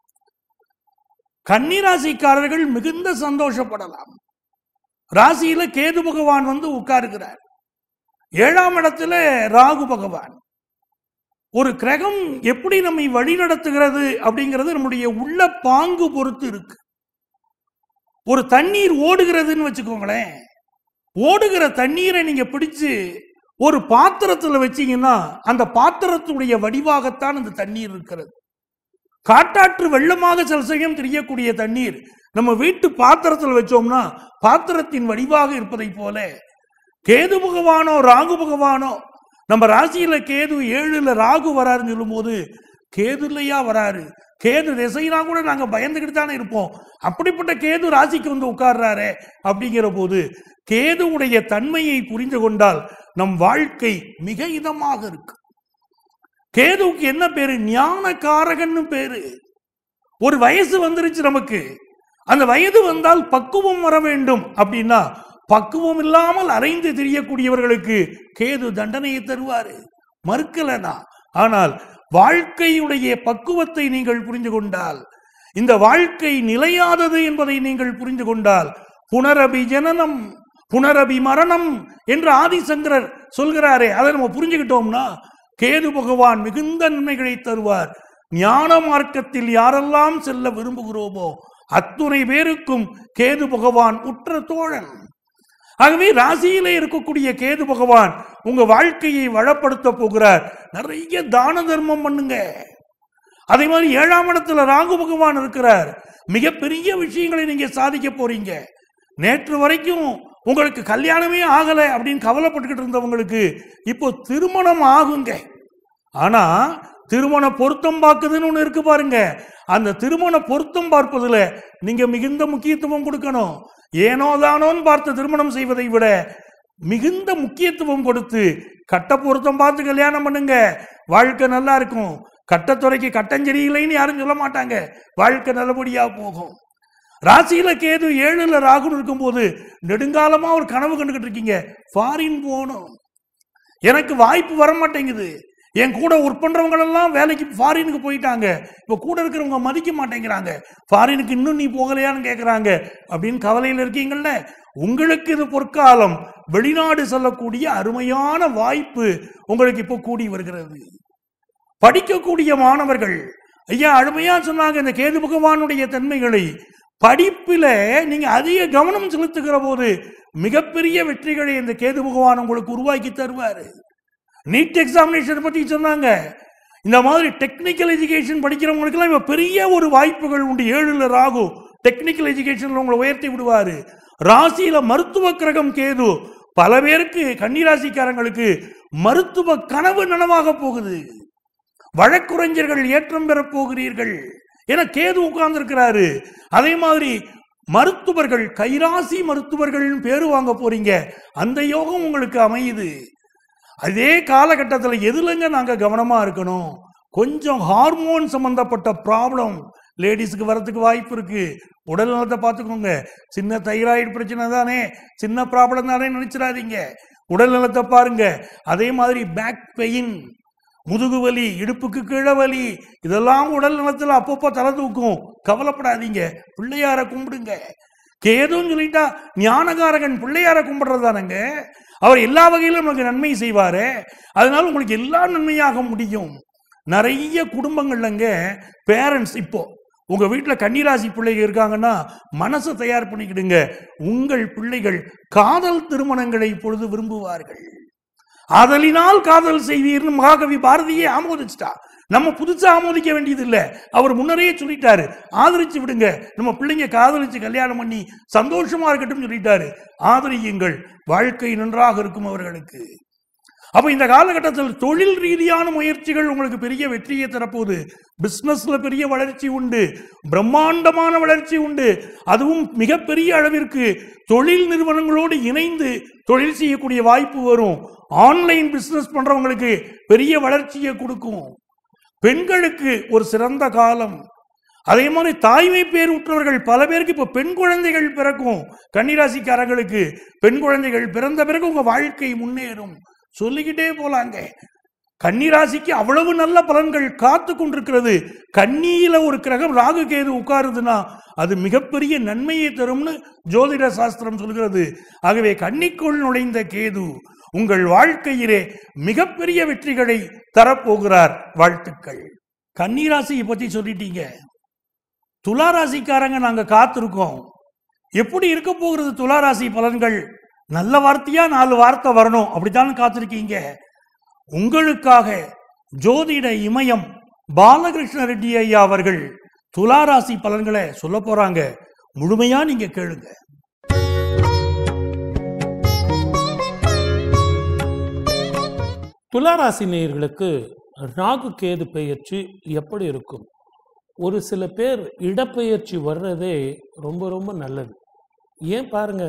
கன்னிராசிக்காரர்கள் மிகுந்த சந்தோஷப்படலாம் ராசியில கேது பகவான் வந்து உட்காருகிறார் ஏழாம் இடத்துல ராகு பகவான் ஒரு கிரகம் எப்படி நம்மை வழி நடத்துகிறது அப்படிங்கிறது நம்முடைய உள்ள பாங்கு பொறுத்து இருக்கு ஒரு தண்ணீர் ஓடுகிறதுன்னு வச்சுக்கோங்களேன் ஓடுகிற தண்ணீரை நீங்க பிடிச்சு ஒரு பாத்திரத்துல வச்சீங்கன்னா அந்த பாத்திரத்துடைய வடிவாகத்தான் அந்த தண்ணீர் இருக்கிறது காட்டாற்று வெள்ளமாக சில சமயம் தெரியக்கூடிய தண்ணீர் நம்ம வீட்டு பாத்திரத்தில் வச்சோம்னா பாத்திரத்தின் வடிவாக இருப்பதை போல கேது பகவானோ ராகு பகவானோ நம்ம ராசியில கேது ஏழுல ராகு வராருன்னு சொல்லும்போது கேது இல்லையா வராரு கேது திசைனா கூட நாங்க பயந்துக்கிட்டு தானே இருப்போம் அப்படிப்பட்ட கேது ராசிக்கு வந்து உட்கார்றாரே அப்படிங்கிற போது கேதுவுடைய தன்மையை புரிந்து கொண்டால் நம் வாழ்க்கை மிக இதமாக இருக்கு கேதுவுக்கு என்ன பேரு ஞானகாரகன்னு பேரு ஒரு வயசு வந்துருச்சு நமக்கு அந்த வயது வந்தால் பக்குவம் வர வேண்டும் அப்படின்னா பக்குவம் இல்லாமல் அரைந்து திரியக்கூடியவர்களுக்கு கேது தண்டனையை தருவாரு மறுக்கலனா ஆனால் வாழ்க்கையுடைய பக்குவத்தை நீங்கள் புரிந்து கொண்டால் இந்த வாழ்க்கை நிலையாதது என்பதை நீங்கள் புரிந்து கொண்டால் புனரபி ஜனனம் புனரபி மரணம் என்று ஆதிசங்கரர் சொல்கிறாரே அதை நம்ம புரிஞ்சுக்கிட்டோம்னா கேது பகவான் மிகுந்த நன்மைகளை தருவார் ஞான மார்க்கத்தில் யாரெல்லாம் செல்ல விரும்புகிறோமோ அத்துணை பேருக்கும் கேது பகவான் உற்ற தோழன் ஆகவே ராசியிலே இருக்கக்கூடிய கேது பகவான் உங்க வாழ்க்கையை வளப்படுத்த போகிறார் நிறைய தான தர்மம் பண்ணுங்க அதே மாதிரி ஏழாம் இடத்துல ராகு பகவான் இருக்கிறார் மிகப்பெரிய விஷயங்களை நீங்க சாதிக்க போறீங்க நேற்று வரைக்கும் உங்களுக்கு கல்யாணமே ஆகல அப்படின்னு கவலைப்பட்டுக்கிட்டு இருந்தவங்களுக்கு இப்போ திருமணம் ஆகுங்க ஆனா திருமண பொருத்தம் பார்க்குதுன்னு ஒண்ணு இருக்கு பாருங்க அந்த திருமண பொருத்தம் பார்ப்பதுல நீங்க மிகுந்த முக்கியத்துவம் கொடுக்கணும் ஏனோ தானோன்னு பார்த்து திருமணம் செய்வதை விட மிகுந்த முக்கியத்துவம் கொடுத்து கட்ட பொருத்தம் பார்த்து கல்யாணம் பண்ணுங்க வாழ்க்கை நல்லா இருக்கும் கட்டத்துறைக்கு கட்டஞ்செரியில்லைன்னு யாரும் சொல்ல மாட்டாங்க வாழ்க்கை நல்லபடியா போகும் ராசியில கேது ஏழுல ராகுன்னு இருக்கும்போது நெடுங்காலமா ஒரு கனவு கண்டுகிட்டு இருக்கீங்க ஃபாரின் போகணும் எனக்கு வாய்ப்பு வர மாட்டேங்குது என் கூட ஒர்க் பண்றவங்க எல்லாம் வேலைக்கு ஃபாரினுக்கு போயிட்டாங்க இப்ப கூட இருக்கிறவங்க மதிக்க மாட்டேங்கிறாங்க ஃபாரினுக்கு இன்னும் நீ போகலையான்னு கேட்கறாங்க அப்படின்னு கவலையில் இருக்கீங்கல்ல உங்களுக்கு இது பொற்காலம் வெளிநாடு செல்லக்கூடிய அருமையான வாய்ப்பு உங்களுக்கு இப்போ கூடி வருகிறது படிக்கக்கூடிய மாணவர்கள் ஐயா அருமையா சொன்னாங்க இந்த கேது பகவானுடைய தன்மைகளை படிப்பில நீங்க அதிக கவனம் செலுத்துகிற போது மிகப்பெரிய வெற்றிகளை இந்த கேது பகவான் உங்களுக்கு உருவாக்கி தருவாரு நீட் எக்ஸாமினேஷன் பத்தி சொன்னாங்க இந்த மாதிரி டெக்னிக்கல் எஜுகேஷன் படிக்கிறவங்களுக்கெல்லாம் இப்ப பெரிய ஒரு வாய்ப்புகள் உண்டு ஏழுல ராகு டெக்னிக்கல் எஜுகேஷன்ல உங்களை உயர்த்தி விடுவாரு ராசியில மருத்துவ கிரகம் கேது பல பேருக்கு கன்னிராசிக்காரங்களுக்கு மருத்துவ கனவு நனவாக போகுது வழக்குரைஞர்கள் ஏற்றம் பெறப் போகிறீர்கள் என கேது உட்கார்ந்து இருக்கிறாரு அதே மாதிரி மருத்துவர்கள் கைராசி மருத்துவர்கள்னு பேரு வாங்க போறீங்க அந்த யோகம் உங்களுக்கு அமையுது அதே காலகட்டத்தில் எதுலங்க நாங்க கவனமா இருக்கணும் கொஞ்சம் ஹார்மோன் சம்பந்தப்பட்ட ப்ராப்ளம் லேடிஸுக்கு வரதுக்கு வாய்ப்பு இருக்கு உடல் நலத்தை பார்த்துக்கோங்க சின்ன தைராய்டு பிரச்சனை தானே சின்ன ப்ராப்ளம் தானே நினைச்சிடாதீங்க உடல் நலத்தை பாருங்க அதே மாதிரி பேக் பெயின் முதுகு வலி இடுப்புக்கு கீழே வலி இதெல்லாம் உடல் நலத்தில் அப்பப்போ தலை தூக்கும் கவலைப்படாதீங்க பிள்ளையார கும்பிடுங்க கேதுன்னு சொல்லிட்டா ஞானகாரகன் பிள்ளையார கும்பிடுறதானங்க அவர் எல்லா வகையிலும் நமக்கு நன்மை செய்வாரு அதனால உங்களுக்கு எல்லா நன்மையாக முடியும் நிறைய குடும்பங்கள்லங்க பேரண்ட்ஸ் இப்போ உங்க வீட்டில் கன்னிராசி பிள்ளைகள் இருக்காங்கன்னா மனசை தயார் பண்ணிக்கிடுங்க உங்கள் பிள்ளைகள் காதல் திருமணங்களை இப்பொழுது விரும்புவார்கள் ஆதலினால் காதல் செய்வீர்னு மகாகவி பாரதியே ஆமோதிச்சிட்டா நம்ம புதுசா ஆமோதிக்க வேண்டியது இல்ல அவர் முன்னரே சொல்லிட்டாரு ஆதரிச்சு விடுங்க நம்ம பிள்ளைங்க காதலிச்சு கல்யாணம் பண்ணி சந்தோஷமா இருக்கட்டும் சொல்லிட்டாரு ஆதரியுங்கள் வாழ்க்கை நன்றாக இருக்கும் அவர்களுக்கு அப்ப இந்த காலகட்டத்தில் தொழில் ரீதியான முயற்சிகள் உங்களுக்கு பெரிய வெற்றியை தரப்போகுது பிசினஸ்ல பெரிய வளர்ச்சி உண்டு பிரம்மாண்டமான வளர்ச்சி உண்டு அதுவும் மிகப்பெரிய அளவிற்கு தொழில் நிறுவனங்களோடு இணைந்து தொழில் செய்யக்கூடிய வாய்ப்பு வரும் ஆன்லைன் பிசினஸ் பண்றவங்களுக்கு பெரிய வளர்ச்சியை கொடுக்கும் பெண்களுக்கு ஒரு சிறந்த காலம் அதே மாதிரி தாய்மை பேர் உற்றவர்கள் பல பேருக்கு இப்ப பெண் குழந்தைகள் பிறக்கும் கன்னிராசிக்காரங்களுக்கு பெண் குழந்தைகள் பிறந்த பிறகு உங்க வாழ்க்கை முன்னேறும் சொல்லிக்கிட்டே போலாங்க கன்னிராசிக்கு அவ்வளவு நல்ல பலன்கள் காத்து கொண்டிருக்கிறது கன்னியில ஒரு கிரகம் ராகு கேது உட்காருதுன்னா அது மிகப்பெரிய நன்மையை தரும்னு ஜோதிட சாஸ்திரம் சொல்கிறது ஆகவே கன்னிக்குள் நுழைந்த கேது உங்கள் வாழ்க்கையிலே மிகப்பெரிய வெற்றிகளை தரப்போகிறார் வாழ்த்துக்கள் கன்னிராசியை பத்தி சொல்லிட்டீங்க துளாராசிக்காரங்க நாங்க காத்திருக்கோம் எப்படி இருக்க போகிறது துளாராசி பலன்கள் நல்ல வார்த்தையா நாலு வார்த்தை வரணும் அப்படித்தான் காத்திருக்கீங்க உங்களுக்காக ஜோதிட இமயம் பாலகிருஷ்ண ரெட்டி ஐயா அவர்கள் துளாராசி பலன்களை சொல்ல போறாங்க முழுமையா நீங்க கேளுங்க துளாராசி நேயர்களுக்கு ராகு கேது பெயர்ச்சி எப்படி இருக்கும் ஒரு சில பேர் இடப்பெயர்ச்சி வர்றதே ரொம்ப ரொம்ப நல்லது ஏன் பாருங்க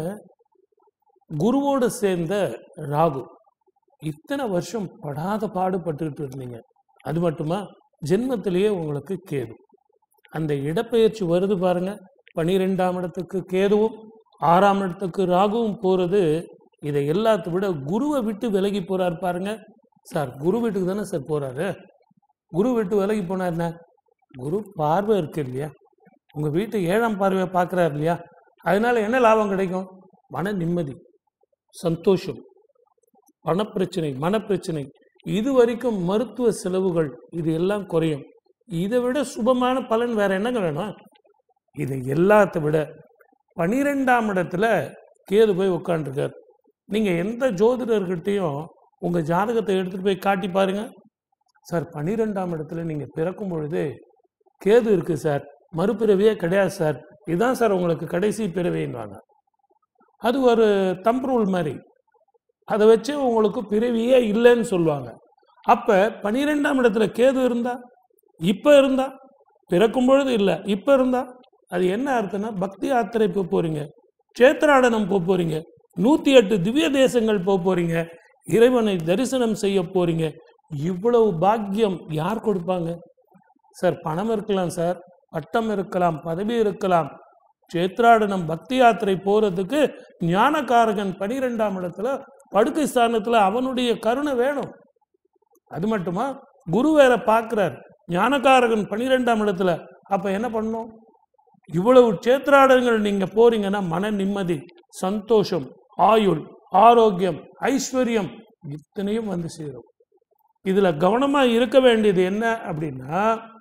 குருவோடு சேர்ந்த ராகு இத்தனை வருஷம் படாத பாடுபட்டுக்கிட்டு இருந்தீங்க அது மட்டுமா ஜென்மத்திலேயே உங்களுக்கு கேது அந்த இடப்பெயர்ச்சி வருது பாருங்க பனிரெண்டாம் இடத்துக்கு கேதுவும் ஆறாம் இடத்துக்கு ராகுவும் போறது இதை எல்லாத்த விட குருவை விட்டு விலகி போறார் பாருங்க சார் குரு வீட்டுக்கு தானே சார் போறாரு குரு விட்டு விலகி போனா என்ன குரு பார்வை இருக்கு இல்லையா உங்க வீட்டு ஏழாம் பார்வையை பார்க்கறாரு இல்லையா அதனால என்ன லாபம் கிடைக்கும் மன நிம்மதி சந்தோஷம் பணப்பிரச்சனை மனப்பிரச்சனை இது வரைக்கும் மருத்துவ செலவுகள் இது எல்லாம் குறையும் இதை விட சுபமான பலன் வேற என்னங்க வேணும் இதை எல்லாத்த விட பனிரெண்டாம் இடத்துல கேது போய் உட்காந்துருக்கார் நீங்க எந்த ஜோதிடர்கிட்டையும் உங்க ஜாதகத்தை எடுத்துட்டு போய் காட்டி பாருங்க சார் பன்னிரெண்டாம் இடத்துல நீங்க பிறக்கும் பொழுது கேது இருக்கு சார் மறுபிறவியே கிடையாது சார் இதுதான் சார் உங்களுக்கு கடைசி பிறவின்வாங்க அது ஒரு தம்ப் ரூல் மாதிரி அதை வச்சு உங்களுக்கு பிறவியே இல்லைன்னு சொல்லுவாங்க அப்ப பனிரெண்டாம் இடத்துல கேது இருந்தா இப்ப இருந்தா பிறக்கும் பொழுது இல்லை இப்ப இருந்தா அது என்ன அர்த்தம்னா பக்தி யாத்திரை போக போறீங்க சேத்திராடனம் போக போறீங்க நூத்தி எட்டு திவ்ய தேசங்கள் போக போறீங்க இறைவனை தரிசனம் செய்ய போறீங்க இவ்வளவு பாக்கியம் யார் கொடுப்பாங்க சார் பணம் இருக்கலாம் சார் பட்டம் இருக்கலாம் பதவி இருக்கலாம் சேத்ராடனம் பக்தி யாத்திரை போறதுக்கு ஞானகாரகன் பனிரெண்டாம் இடத்துல படுக்கை ஸ்தானத்துல அவனுடைய கருணை வேணும் அது மட்டுமா குரு வேற பார்க்கிறார் ஞானகாரகன் பனிரெண்டாம் இடத்துல அப்ப என்ன பண்ணும் இவ்வளவு சேத்ராடங்கள் நீங்க போறீங்கன்னா மன நிம்மதி சந்தோஷம் ஆயுள் ஆரோக்கியம் ஐஸ்வர்யம் இத்தனையும் வந்து சேரும் இதுல கவனமா இருக்க வேண்டியது என்ன அப்படின்னா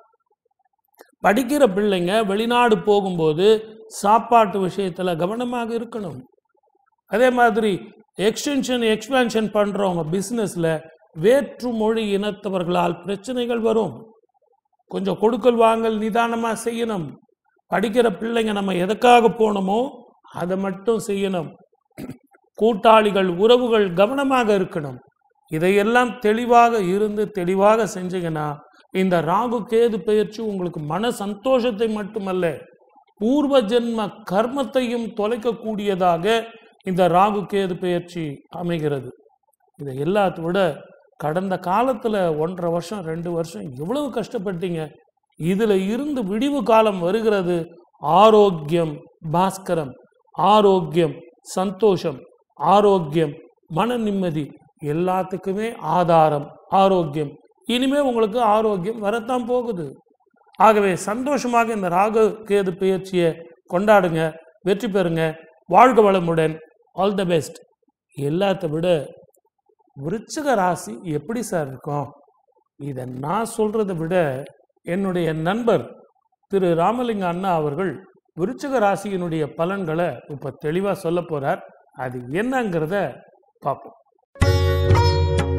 படிக்கிற பிள்ளைங்க வெளிநாடு போகும்போது சாப்பாட்டு விஷயத்துல கவனமாக இருக்கணும் அதே மாதிரி எக்ஸ்டென்ஷன் எக்ஸ்பேன்ஷன் பண்றவங்க பிசினஸ்ல வேற்று மொழி இனத்தவர்களால் பிரச்சனைகள் வரும் கொஞ்சம் கொடுக்கல் வாங்கல் நிதானமா செய்யணும் படிக்கிற பிள்ளைங்க நம்ம எதுக்காக போனோமோ அதை மட்டும் செய்யணும் கூட்டாளிகள் உறவுகள் கவனமாக இருக்கணும் இதையெல்லாம் தெளிவாக இருந்து தெளிவாக செஞ்சீங்கன்னா இந்த ராகு கேது பயிற்சி உங்களுக்கு மன சந்தோஷத்தை மட்டுமல்ல பூர்வ ஜென்ம கர்மத்தையும் தொலைக்கக்கூடியதாக இந்த ராகு கேது பயிற்சி அமைகிறது இதை எல்லாத்த விட கடந்த காலத்துல ஒன்றரை வருஷம் ரெண்டு வருஷம் எவ்வளவு கஷ்டப்பட்டீங்க இதுல இருந்து விடிவு காலம் வருகிறது ஆரோக்கியம் பாஸ்கரம் ஆரோக்கியம் சந்தோஷம் ஆரோக்கியம் மன நிம்மதி எல்லாத்துக்குமே ஆதாரம் ஆரோக்கியம் இனிமே உங்களுக்கு ஆரோக்கியம் வரத்தான் போகுது ஆகவே சந்தோஷமாக இந்த ராகு கேது பயிற்சியை கொண்டாடுங்க வெற்றி பெறுங்க வாழ்க வளமுடன் ஆல் த பெஸ்ட் எல்லாத்த விட விருச்சிக ராசி எப்படி சார் இருக்கும் இதை நான் சொல்றதை விட என்னுடைய நண்பர் திரு ராமலிங்க அண்ணா அவர்கள் விருச்சிக ராசியினுடைய பலன்களை இப்போ தெளிவாக சொல்ல போறார் அது என்னங்கிறத பார்ப்போம்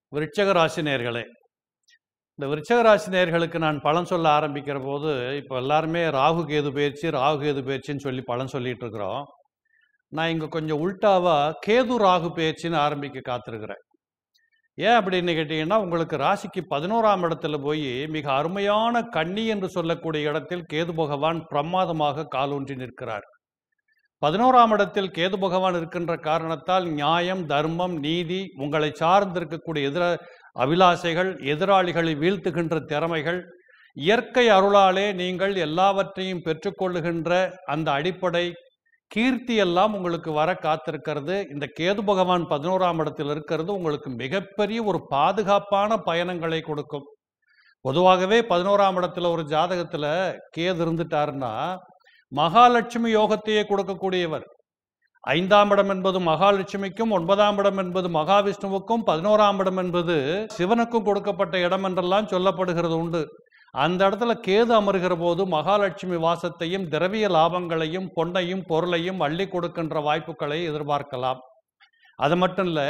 விருச்சக ராசி நேர்களே இந்த விருச்சக ராசி நேர்களுக்கு நான் பலன் சொல்ல ஆரம்பிக்கிற போது இப்போ எல்லாருமே ராகு கேது பயிற்சி ராகு கேது பயிற்சின்னு சொல்லி பலன் சொல்லிட்டு இருக்கிறோம் நான் இங்கே கொஞ்சம் உல்டாவா கேது ராகு பயிற்சின்னு ஆரம்பிக்க காத்திருக்கிறேன் ஏன் அப்படின்னு கேட்டிங்கன்னா உங்களுக்கு ராசிக்கு பதினோராம் இடத்துல போய் மிக அருமையான கன்னி என்று சொல்லக்கூடிய இடத்தில் கேது பகவான் பிரமாதமாக காலூன்றி நிற்கிறார் பதினோராம் இடத்தில் கேது பகவான் இருக்கின்ற காரணத்தால் நியாயம் தர்மம் நீதி உங்களை சார்ந்திருக்கக்கூடிய எதிர அபிலாசைகள் எதிராளிகளை வீழ்த்துகின்ற திறமைகள் இயற்கை அருளாலே நீங்கள் எல்லாவற்றையும் பெற்றுக்கொள்ளுகின்ற அந்த அடிப்படை கீர்த்தி எல்லாம் உங்களுக்கு வர காத்திருக்கிறது இந்த கேது பகவான் பதினோராம் இடத்தில் இருக்கிறது உங்களுக்கு மிகப்பெரிய ஒரு பாதுகாப்பான பயணங்களை கொடுக்கும் பொதுவாகவே பதினோராம் இடத்துல ஒரு ஜாதகத்துல கேது இருந்துட்டாருன்னா மகாலட்சுமி யோகத்தையே கொடுக்கக்கூடியவர் ஐந்தாம் இடம் என்பது மகாலட்சுமிக்கும் ஒன்பதாம் இடம் என்பது மகாவிஷ்ணுவுக்கும் பதினோராம் இடம் என்பது சிவனுக்கும் கொடுக்கப்பட்ட இடம் என்றெல்லாம் சொல்லப்படுகிறது உண்டு அந்த இடத்துல கேது அமர்கிற போது மகாலட்சுமி வாசத்தையும் திரவிய லாபங்களையும் பொன்னையும் பொருளையும் அள்ளி கொடுக்கின்ற வாய்ப்புகளை எதிர்பார்க்கலாம் அது மட்டும் இல்ல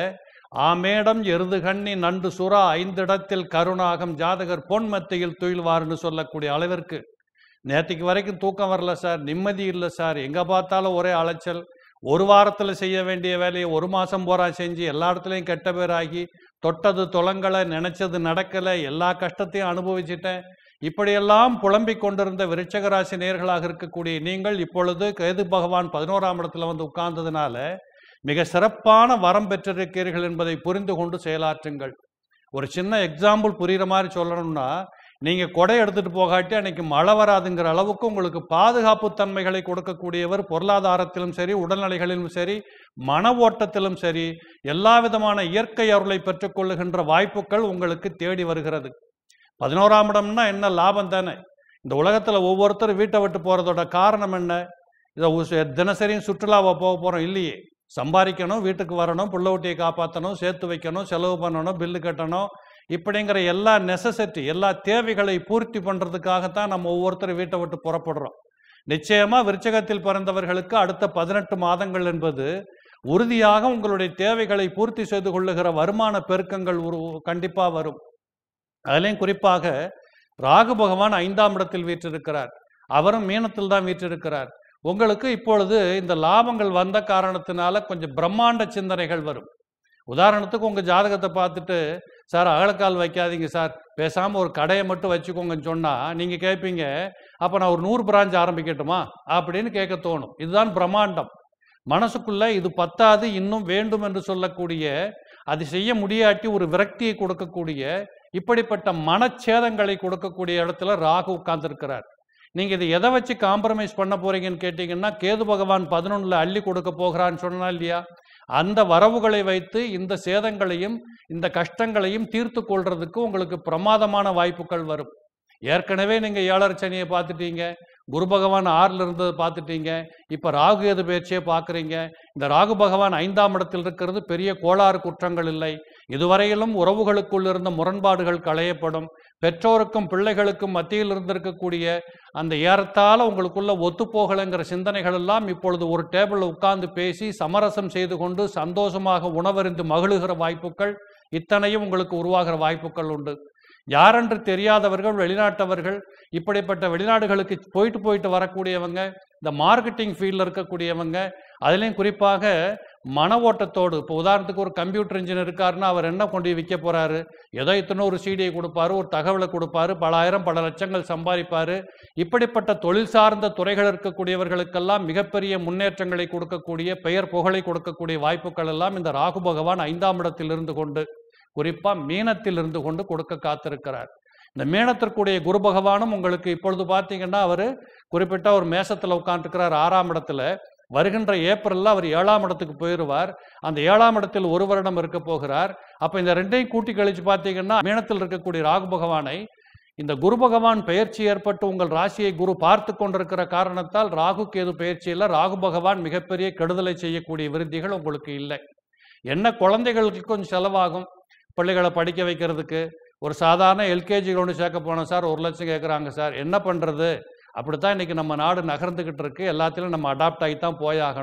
ஆமேடம் எருது கண்ணி நண்டு சுறா ஐந்திடத்தில் கருணாகம் ஜாதகர் பொன் மத்தியில் துயில்வார்னு சொல்லக்கூடிய அளவிற்கு நேற்றுக்கு வரைக்கும் தூக்கம் வரல சார் நிம்மதி இல்லை சார் எங்கே பார்த்தாலும் ஒரே அலைச்சல் ஒரு வாரத்தில் செய்ய வேண்டிய வேலையை ஒரு மாதம் போரா செஞ்சு எல்லா இடத்துலையும் கெட்ட பேர் ஆகி தொட்டது தொலங்கலை நினைச்சது நடக்கலை எல்லா கஷ்டத்தையும் அனுபவிச்சிட்டேன் இப்படியெல்லாம் புலம்பிக் கொண்டிருந்த விருச்சக ராசி நேர்களாக இருக்கக்கூடிய நீங்கள் இப்பொழுது கேது பகவான் பதினோராம் இடத்துல வந்து உட்கார்ந்ததுனால மிக சிறப்பான வரம் பெற்றிருக்கிறீர்கள் என்பதை புரிந்து கொண்டு செயலாற்றுங்கள் ஒரு சின்ன எக்ஸாம்பிள் புரிகிற மாதிரி சொல்லணும்னா நீங்க கொடை எடுத்துட்டு போகாட்டி அன்னைக்கு மழை வராதுங்கிற அளவுக்கு உங்களுக்கு பாதுகாப்பு தன்மைகளை கொடுக்கக்கூடியவர் பொருளாதாரத்திலும் சரி உடல்நிலைகளிலும் சரி மன ஓட்டத்திலும் சரி எல்லா விதமான இயற்கை அருளை பெற்றுக்கொள்ளுகின்ற வாய்ப்புகள் உங்களுக்கு தேடி வருகிறது பதினோராம் இடம்னா என்ன லாபம் தானே இந்த உலகத்துல ஒவ்வொருத்தரும் வீட்டை விட்டு போறதோட காரணம் என்ன இதை உ- தினசரியும் சுற்றுலாவை போக போறோம் இல்லையே சம்பாதிக்கணும் வீட்டுக்கு வரணும் புள்ள ஊட்டியை காப்பாற்றணும் சேர்த்து வைக்கணும் செலவு பண்ணணும் பில்லு கட்டணும் இப்படிங்கிற எல்லா நெசசிட்டி எல்லா தேவைகளை பூர்த்தி பண்றதுக்காகத்தான் நம்ம ஒவ்வொருத்தரும் வீட்டை விட்டு புறப்படுறோம் நிச்சயமா விருச்சகத்தில் பிறந்தவர்களுக்கு அடுத்த பதினெட்டு மாதங்கள் என்பது உறுதியாக உங்களுடைய தேவைகளை பூர்த்தி செய்து கொள்ளுகிற வருமான பெருக்கங்கள் ஒரு கண்டிப்பா வரும் அதுலேயும் குறிப்பாக ராகு பகவான் ஐந்தாம் இடத்தில் வீற்றிருக்கிறார் அவரும் மீனத்தில் தான் வீற்றிருக்கிறார் உங்களுக்கு இப்பொழுது இந்த லாபங்கள் வந்த காரணத்தினால கொஞ்சம் பிரம்மாண்ட சிந்தனைகள் வரும் உதாரணத்துக்கு உங்க ஜாதகத்தை பார்த்துட்டு சார் அகலக்கால் வைக்காதீங்க சார் பேசாம ஒரு கடையை மட்டும் வச்சுக்கோங்கன்னு சொன்னா நீங்க கேட்பீங்க அப்ப நான் ஒரு நூறு பிரான்ச் ஆரம்பிக்கட்டுமா அப்படின்னு கேட்க தோணும் இதுதான் பிரம்மாண்டம் மனசுக்குள்ள இது பத்தாது இன்னும் வேண்டும் என்று சொல்லக்கூடிய அது செய்ய முடியாட்டி ஒரு விரக்தியை கொடுக்கக்கூடிய இப்படிப்பட்ட மனச்சேதங்களை கொடுக்கக்கூடிய இடத்துல ராகு உட்கார்ந்திருக்கிறார் நீங்க இதை எதை வச்சு காம்ப்ரமைஸ் பண்ண போறீங்கன்னு கேட்டீங்கன்னா கேது பகவான் பதினொன்னுல அள்ளி கொடுக்க போகிறான்னு சொன்னா இல்லையா அந்த வரவுகளை வைத்து இந்த சேதங்களையும் இந்த கஷ்டங்களையும் தீர்த்து கொள்றதுக்கு உங்களுக்கு பிரமாதமான வாய்ப்புகள் வரும் ஏற்கனவே நீங்க ஏழரை சனியை பார்த்துட்டீங்க குரு பகவான் ஆறுல இருந்ததை பார்த்துட்டீங்க இப்ப ராகு எது பேச்சையே பார்க்குறீங்க இந்த ராகு பகவான் ஐந்தாம் இடத்தில் இருக்கிறது பெரிய கோளாறு குற்றங்கள் இல்லை இதுவரையிலும் உறவுகளுக்குள் இருந்த முரண்பாடுகள் களையப்படும் பெற்றோருக்கும் பிள்ளைகளுக்கும் மத்தியில் இருந்திருக்கக்கூடிய அந்த ஏறத்தாழ உங்களுக்குள்ள ஒத்துப்போகலைங்கிற சிந்தனைகள் எல்லாம் இப்பொழுது ஒரு டேபிளில் உட்கார்ந்து பேசி சமரசம் செய்து கொண்டு சந்தோஷமாக உணவறிந்து மகிழுகிற வாய்ப்புகள் இத்தனையும் உங்களுக்கு உருவாகிற வாய்ப்புகள் உண்டு யாரென்று தெரியாதவர்கள் வெளிநாட்டவர்கள் இப்படிப்பட்ட வெளிநாடுகளுக்கு போயிட்டு போயிட்டு வரக்கூடியவங்க இந்த மார்க்கெட்டிங் ஃபீல்டில் இருக்கக்கூடியவங்க அதுலேயும் குறிப்பாக மன ஓட்டத்தோடு இப்போ உதாரணத்துக்கு ஒரு கம்ப்யூட்டர் இன்ஜினியர் இருக்காருன்னா அவர் என்ன கொண்டு போய் விற்க போறாரு ஏதோ இத்தனை ஒரு சீடியை கொடுப்பாரு ஒரு தகவலை கொடுப்பாரு பல ஆயிரம் பல லட்சங்கள் சம்பாதிப்பாரு இப்படிப்பட்ட தொழில் சார்ந்த துறைகள் இருக்கக்கூடியவர்களுக்கெல்லாம் மிகப்பெரிய முன்னேற்றங்களை கொடுக்கக்கூடிய பெயர் புகழை கொடுக்கக்கூடிய வாய்ப்புகள் எல்லாம் இந்த ராகு பகவான் ஐந்தாம் இடத்தில் இருந்து கொண்டு குறிப்பா மீனத்தில் இருந்து கொண்டு கொடுக்க காத்திருக்கிறார் இந்த மீனத்திற்குடைய குரு பகவானும் உங்களுக்கு இப்பொழுது பார்த்தீங்கன்னா அவர் குறிப்பிட்ட ஒரு மேசத்துல உட்காந்துருக்கிறார் ஆறாம் இடத்துல வருகின்ற ஏப்ரல்ல அவர் ஏழாம் இடத்துக்கு போயிடுவார் அந்த ஏழாம் இடத்தில் ஒரு வருடம் இருக்க போகிறார் அப்ப இந்த ரெண்டையும் கூட்டி கழிச்சு பார்த்தீங்கன்னா மீனத்தில் இருக்கக்கூடிய ராகு பகவானை இந்த குரு பகவான் பெயர்ச்சி ஏற்பட்டு உங்கள் ராசியை குரு பார்த்து கொண்டிருக்கிற காரணத்தால் ராகு கேது பெயர்ச்சியில் ராகு பகவான் மிகப்பெரிய கெடுதலை செய்யக்கூடிய விருத்திகள் உங்களுக்கு இல்லை என்ன குழந்தைகளுக்கு கொஞ்சம் செலவாகும் பிள்ளைகளை படிக்க வைக்கிறதுக்கு ஒரு சாதாரண எல்கேஜி ஒன்று சேர்க்க போனோம் சார் ஒரு லட்சம் கேட்குறாங்க சார் என்ன பண்ணுறது அப்படித்தான் இன்னைக்கு நம்ம நாடு நகர்ந்துக்கிட்டு இருக்கு எல்லாத்திலும் நம்ம அடாப்ட் ஆகி தான் போயாகணும்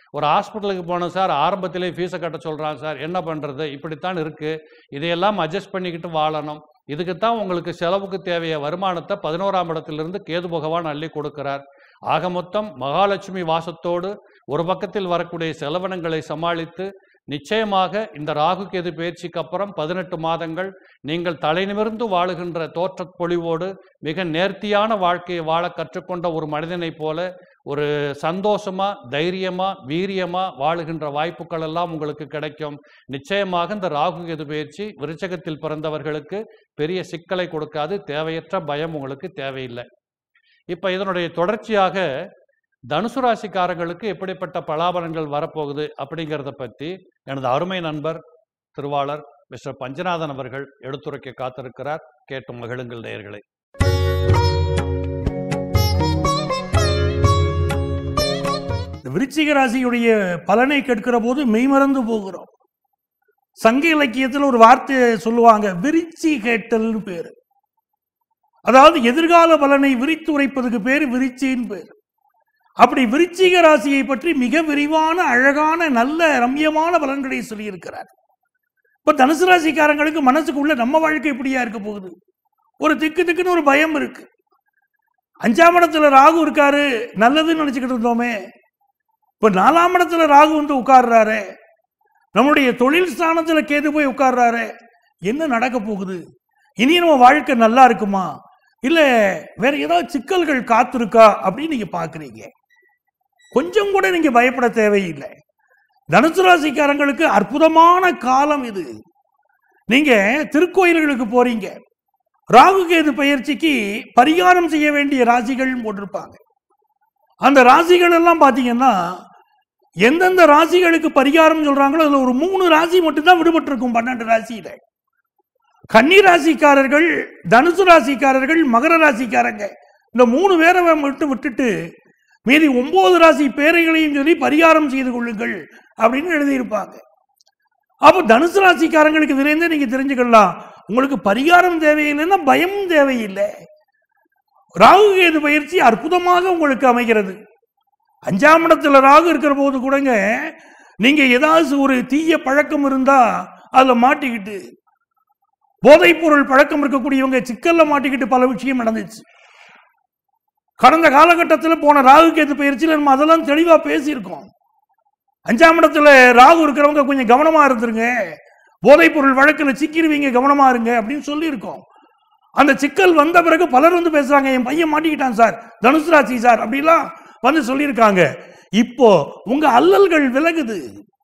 ஒரு ஹாஸ்பிட்டலுக்கு போனோம் சார் ஆரம்பத்திலே ஃபீஸை கட்ட சொல்கிறான் சார் என்ன பண்ணுறது இப்படித்தான் இருக்குது இதையெல்லாம் அட்ஜஸ்ட் பண்ணிக்கிட்டு வாழணும் இதுக்குத்தான் உங்களுக்கு செலவுக்கு தேவைய வருமானத்தை பதினோராம் இடத்திலிருந்து கேது பகவான் அள்ளி கொடுக்கிறார் ஆக மொத்தம் மகாலட்சுமி வாசத்தோடு ஒரு பக்கத்தில் வரக்கூடிய செலவினங்களை சமாளித்து நிச்சயமாக இந்த ராகு கேது பயிற்சிக்கு அப்புறம் பதினெட்டு மாதங்கள் நீங்கள் தலைநிமிர்ந்து வாழுகின்ற தோற்றப் பொலிவோடு மிக நேர்த்தியான வாழ்க்கையை வாழ கற்றுக்கொண்ட ஒரு மனிதனைப் போல ஒரு சந்தோஷமா தைரியமா வீரியமா வாழுகின்ற வாய்ப்புகள் எல்லாம் உங்களுக்கு கிடைக்கும் நிச்சயமாக இந்த ராகு கேது பயிற்சி விருச்சகத்தில் பிறந்தவர்களுக்கு பெரிய சிக்கலை கொடுக்காது தேவையற்ற பயம் உங்களுக்கு தேவையில்லை இப்ப இதனுடைய தொடர்ச்சியாக தனுசு ராசிக்காரங்களுக்கு எப்படிப்பட்ட பலாபலன்கள் வரப்போகுது அப்படிங்கிறத பற்றி எனது அருமை நண்பர் திருவாளர் மிஸ்டர் பஞ்சநாதன் அவர்கள் எடுத்துரைக்க காத்திருக்கிறார் கேட்டு மகிழுங்கள் நேயர்களே இந்த விருச்சிக ராசியுடைய பலனை கேட்கிற போது மெய்மறந்து போகிறோம் சங்க இலக்கியத்தில் ஒரு வார்த்தையை சொல்லுவாங்க விரிச்சி கேட்டல்னு பேரு அதாவது எதிர்கால பலனை விரித்து உரைப்பதுக்கு பேர் விரிச்சின்னு பேர் அப்படி விருச்சிக ராசியை பற்றி மிக விரிவான அழகான நல்ல ரம்யமான பலன்களை சொல்லியிருக்கிறார் இப்ப தனுசு ராசிக்காரங்களுக்கு மனசுக்குள்ள நம்ம வாழ்க்கை எப்படியா இருக்க போகுது ஒரு திக்கு திக்குன்னு ஒரு பயம் இருக்கு அஞ்சாம் இடத்துல ராகு இருக்காரு நல்லதுன்னு நினைச்சுக்கிட்டு இருந்தோமே இப்ப நாலாம் இடத்துல ராகு வந்து உட்கார்றாரு நம்முடைய தொழில் ஸ்தானத்துல கேது போய் உட்கார்றாரு என்ன நடக்க போகுது இனி நம்ம வாழ்க்கை நல்லா இருக்குமா இல்ல வேற ஏதாவது சிக்கல்கள் காத்திருக்கா அப்படின்னு நீங்க பாக்குறீங்க கொஞ்சம் கூட நீங்க பயப்பட தேவையில்லை தனுசு ராசிக்காரங்களுக்கு அற்புதமான காலம் இது நீங்க திருக்கோயில்களுக்கு போறீங்க ராகு கேது பயிற்சிக்கு பரிகாரம் செய்ய வேண்டிய ராசிகள் போட்டிருப்பாங்க அந்த ராசிகள் எல்லாம் பார்த்தீங்கன்னா எந்தெந்த ராசிகளுக்கு பரிகாரம் சொல்றாங்களோ அதுல ஒரு மூணு ராசி மட்டும்தான் விடுபட்டு இருக்கும் பன்னெண்டு ராசியில கன்னி ராசிக்காரர்கள் தனுசு ராசிக்காரர்கள் மகர ராசிக்காரங்க இந்த மூணு பேரை மட்டும் விட்டுட்டு மீதி ஒன்பது ராசி பேரைகளையும் சொல்லி பரிகாரம் செய்து கொள்ளுங்கள் அப்படின்னு எழுதியிருப்பாங்க அப்போ தனுசு ராசிக்காரங்களுக்கு இதுலேருந்தே நீங்க தெரிஞ்சுக்கலாம் உங்களுக்கு பரிகாரம் தேவையில்லைன்னா பயமும் தேவையில்லை ராகு கேது பயிற்சி அற்புதமாக உங்களுக்கு அமைகிறது அஞ்சாம் இடத்துல ராகு இருக்கிற போது கூடங்க நீங்க ஏதாவது ஒரு தீய பழக்கம் இருந்தா அதுல மாட்டிக்கிட்டு போதைப் பொருள் பழக்கம் இருக்கக்கூடியவங்க சிக்கல்ல மாட்டிக்கிட்டு பல விஷயம் நடந்துச்சு கடந்த காலகட்டத்தில் போன ராகு கேது பயிற்சியில் நம்ம அதெல்லாம் தெளிவா பேசியிருக்கோம் அஞ்சாம் இடத்துல ராகு இருக்கிறவங்க கொஞ்சம் கவனமா இருந்துருங்க போதைப் பொருள் வழக்கில் சிக்கிருவீங்க கவனமா இருங்க அப்படின்னு சொல்லியிருக்கோம் அந்த சிக்கல் வந்த பிறகு பலர் வந்து பேசுறாங்க என் பையன் மாட்டிக்கிட்டான் சார் தனுசு ராசி சார் அப்படிலாம் வந்து சொல்லியிருக்காங்க இப்போ உங்க அல்லல்கள் விலகுது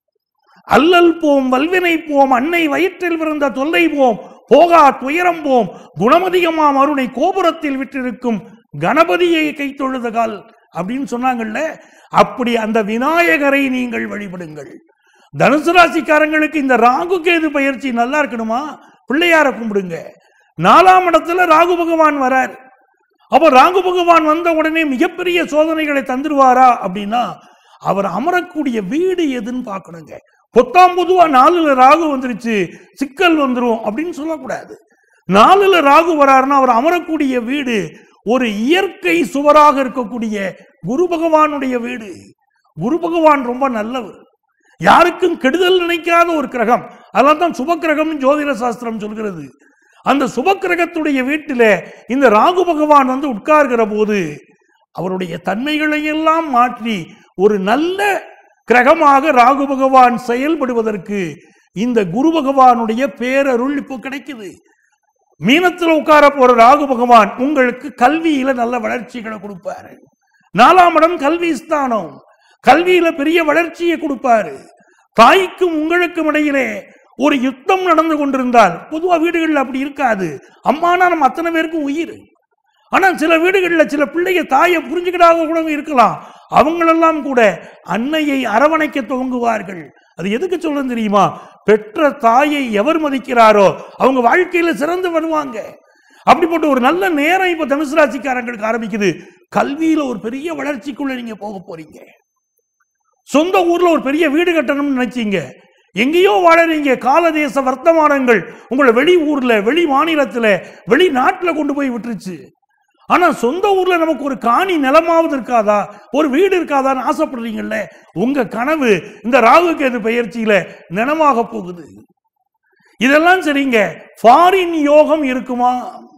அல்லல் போம் வல்வினை போம் அன்னை வயிற்றில் பிறந்த தொல்லை போம் போகா துயரம் போம் குணமதிகமாம் அருணை கோபுரத்தில் விட்டிருக்கும் கணபதியை கை தொழுதகால் அப்படின்னு சொன்னாங்கல்ல அப்படி அந்த விநாயகரை நீங்கள் வழிபடுங்கள் தனுசு ராசிக்காரங்களுக்கு இந்த ராகு கேது பயிற்சி நல்லா இருக்கணுமா பிள்ளையார கும்பிடுங்க நாலாம் இடத்துல ராகு பகவான் வரார் அப்ப ராகு பகவான் வந்த உடனே மிகப்பெரிய சோதனைகளை தந்துருவாரா அப்படின்னா அவர் அமரக்கூடிய வீடு எதுன்னு பார்க்கணுங்க பொத்தாம் பொதுவா நாலுல ராகு வந்துருச்சு சிக்கல் வந்துரும் அப்படின்னு சொல்லக்கூடாது நாலுல ராகு வராருன்னா அவர் அமரக்கூடிய வீடு ஒரு இயற்கை சுவராக இருக்கக்கூடிய குரு பகவானுடைய வீடு குரு பகவான் ரொம்ப நல்லவர் யாருக்கும் கெடுதல் நினைக்காத ஒரு கிரகம் அதனால தான் சுப கிரகம் ஜோதிட சாஸ்திரம் சொல்கிறது அந்த சுப கிரகத்துடைய வீட்டில இந்த ராகு பகவான் வந்து உட்கார்கிற போது அவருடைய தன்மைகளை எல்லாம் மாற்றி ஒரு நல்ல கிரகமாக ராகு பகவான் செயல்படுவதற்கு இந்த குரு பகவானுடைய பேரருள் இப்போ கிடைக்குது மீனத்தில் உட்கார போற ராகு பகவான் உங்களுக்கு கல்வியில நல்ல வளர்ச்சிகளை கொடுப்பாரு நாலாம் இடம் கல்வி ஸ்தானம் கல்வியில பெரிய வளர்ச்சியை கொடுப்பாரு தாய்க்கும் உங்களுக்கும் இடையிலே ஒரு யுத்தம் நடந்து கொண்டிருந்தால் பொதுவா வீடுகளில் அப்படி இருக்காது அம்மானா நம்ம அத்தனை பேருக்கும் உயிர் ஆனா சில வீடுகளில் சில பிள்ளைங்க தாயை புரிஞ்சுக்கிட்டாக கூட இருக்கலாம் அவங்களெல்லாம் கூட அன்னையை அரவணைக்க துவங்குவார்கள் அது எதுக்கு சொல்றது தெரியுமா பெற்ற தாயை எவர் மதிக்கிறாரோ அவங்க வாழ்க்கையில சிறந்து வருவாங்க அப்படிப்பட்ட ஒரு நல்ல நேரம் இப்ப தனுசு ராசிக்காரங்களுக்கு ஆரம்பிக்குது கல்வியில ஒரு பெரிய வளர்ச்சிக்குள்ள நீங்க போக போறீங்க சொந்த ஊர்ல ஒரு பெரிய வீடு கட்டணும்னு நினைச்சீங்க எங்கேயோ வாழறீங்க காலதேச வர்த்தமானங்கள் உங்களை வெளி ஊர்ல வெளி மாநிலத்துல வெளிநாட்டுல கொண்டு போய் விட்டுருச்சு ஆனா சொந்த ஊர்ல நமக்கு ஒரு காணி நிலமாவது இருக்காதா ஒரு வீடு இருக்காதான்னு ஆசைப்படுறீங்கல்ல உங்க கனவு இந்த ராகு கேது பெயர்ச்சியில நினமாக போகுது இதெல்லாம் சரிங்க ஃபாரின் யோகம் இருக்குமா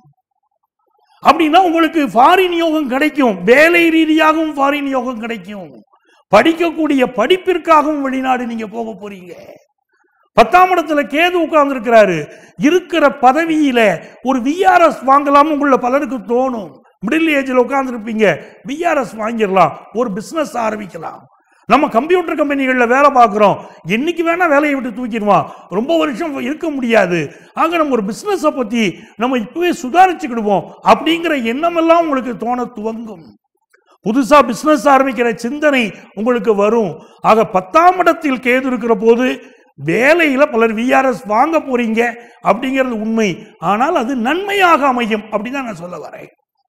அப்படின்னா உங்களுக்கு ஃபாரின் யோகம் கிடைக்கும் வேலை ரீதியாகவும் ஃபாரின் யோகம் கிடைக்கும் படிக்கக்கூடிய படிப்பிற்காகவும் வெளிநாடு நீங்க போக போறீங்க பத்தாம் இடத்துல கேது உட்கார்ந்து இருக்கிறாரு இருக்கிற பதவியில ஒரு விஆர்எஸ் வாங்கலாம் உங்கள பலருக்கு தோணும் மிடில் ஏஜ்ல உட்கார்ந்து இருப்பீங்க விஆர்எஸ் வாங்கிடலாம் ஒரு பிசினஸ் ஆரம்பிக்கலாம் நம்ம கம்ப்யூட்டர் கம்பெனிகளில் வேலை பார்க்குறோம் என்னைக்கு வேணா வேலையை விட்டு தூக்கிடுவான் ரொம்ப வருஷம் இருக்க முடியாது ஆக நம்ம ஒரு பிஸ்னஸை பற்றி நம்ம இப்பவே சுதாரிச்சுக்கிடுவோம் அப்படிங்கிற எண்ணமெல்லாம் உங்களுக்கு தோண துவங்கும் புதுசா பிசினஸ் ஆரம்பிக்கிற சிந்தனை உங்களுக்கு வரும் ஆக பத்தாம் இடத்தில் கேது இருக்கிற போது வேலையில பலர் விஆர்எஸ் வாங்க போறீங்க அப்படிங்கிறது உண்மை ஆனால் அது நன்மையாக அமையும் அப்படின்னு தான் நான் சொல்ல வரேன்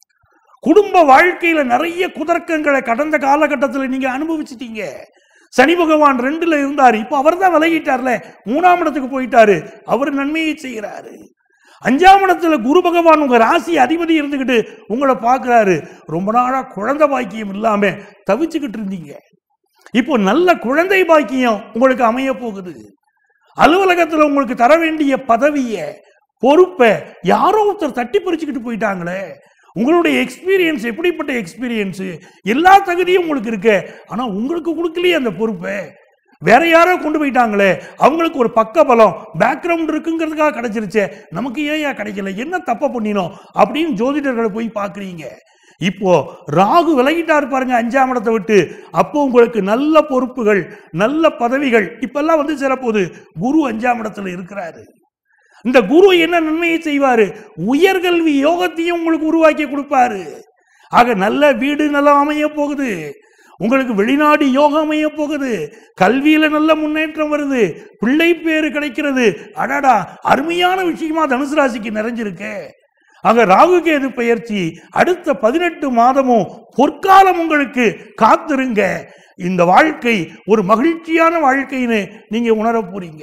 குடும்ப வாழ்க்கையில நிறைய குதர்க்கங்களை கடந்த காலகட்டத்தில் நீங்க அனுபவிச்சிட்டீங்க சனி பகவான் ரெண்டுல இருந்தாரு இப்ப அவர் தான் விலகிட்டார்ல மூணாம் இடத்துக்கு போயிட்டாரு அவர் நன்மையை செய்கிறாரு அஞ்சாம் இடத்துல குரு பகவான் உங்க ராசி அதிபதி இருந்துகிட்டு உங்களை பார்க்கிறாரு ரொம்ப நாளா குழந்தை பாக்கியம் இல்லாம தவிச்சுக்கிட்டு இருந்தீங்க இப்போ நல்ல குழந்தை பாக்கியம் உங்களுக்கு அமைய போகுது அலுவலகத்துல உங்களுக்கு தர வேண்டிய பதவிய பொறுப்பை யாரோ ஒருத்தர் தட்டி பறிச்சுக்கிட்டு போயிட்டாங்களே உங்களுடைய எக்ஸ்பீரியன்ஸ் எப்படிப்பட்ட எக்ஸ்பீரியன்ஸ் எல்லா தகுதியும் உங்களுக்கு இருக்கு ஆனா உங்களுக்கு கொடுக்கலையே அந்த பொறுப்பை வேற யாரோ கொண்டு போயிட்டாங்களே அவங்களுக்கு ஒரு பக்க பலம் பேக்ரவுண்ட் இருக்குங்கிறதுக்காக கிடைச்சிருச்சே நமக்கு ஏன் கிடைக்கல என்ன தப்ப பண்ணினோம் அப்படின்னு ஜோதிடர்களை போய் பார்க்குறீங்க இப்போ ராகு விலகிட்டாரு பாருங்க அஞ்சாம் இடத்தை விட்டு அப்போ உங்களுக்கு நல்ல பொறுப்புகள் நல்ல பதவிகள் இப்பெல்லாம் வந்து சிறப்போது குரு அஞ்சாம் இடத்துல இருக்கிறாரு இந்த குரு என்ன நன்மையை செய்வாரு உயர்கல்வி யோகத்தையும் உங்களுக்கு உருவாக்கி கொடுப்பாரு ஆக நல்ல வீடு நல்லா அமைய போகுது உங்களுக்கு வெளிநாடு யோகம் அமைய போகுது கல்வியில நல்ல முன்னேற்றம் வருது பிள்ளை பேரு கிடைக்கிறது அடடா அருமையான விஷயமா தனுசு ராசிக்கு நிறைஞ்சிருக்கு ஆக ராகு கேது பெயர்ச்சி அடுத்த பதினெட்டு மாதமும் பொற்காலம் உங்களுக்கு காத்திருங்க இந்த வாழ்க்கை ஒரு மகிழ்ச்சியான வாழ்க்கைன்னு நீங்க உணர போறீங்க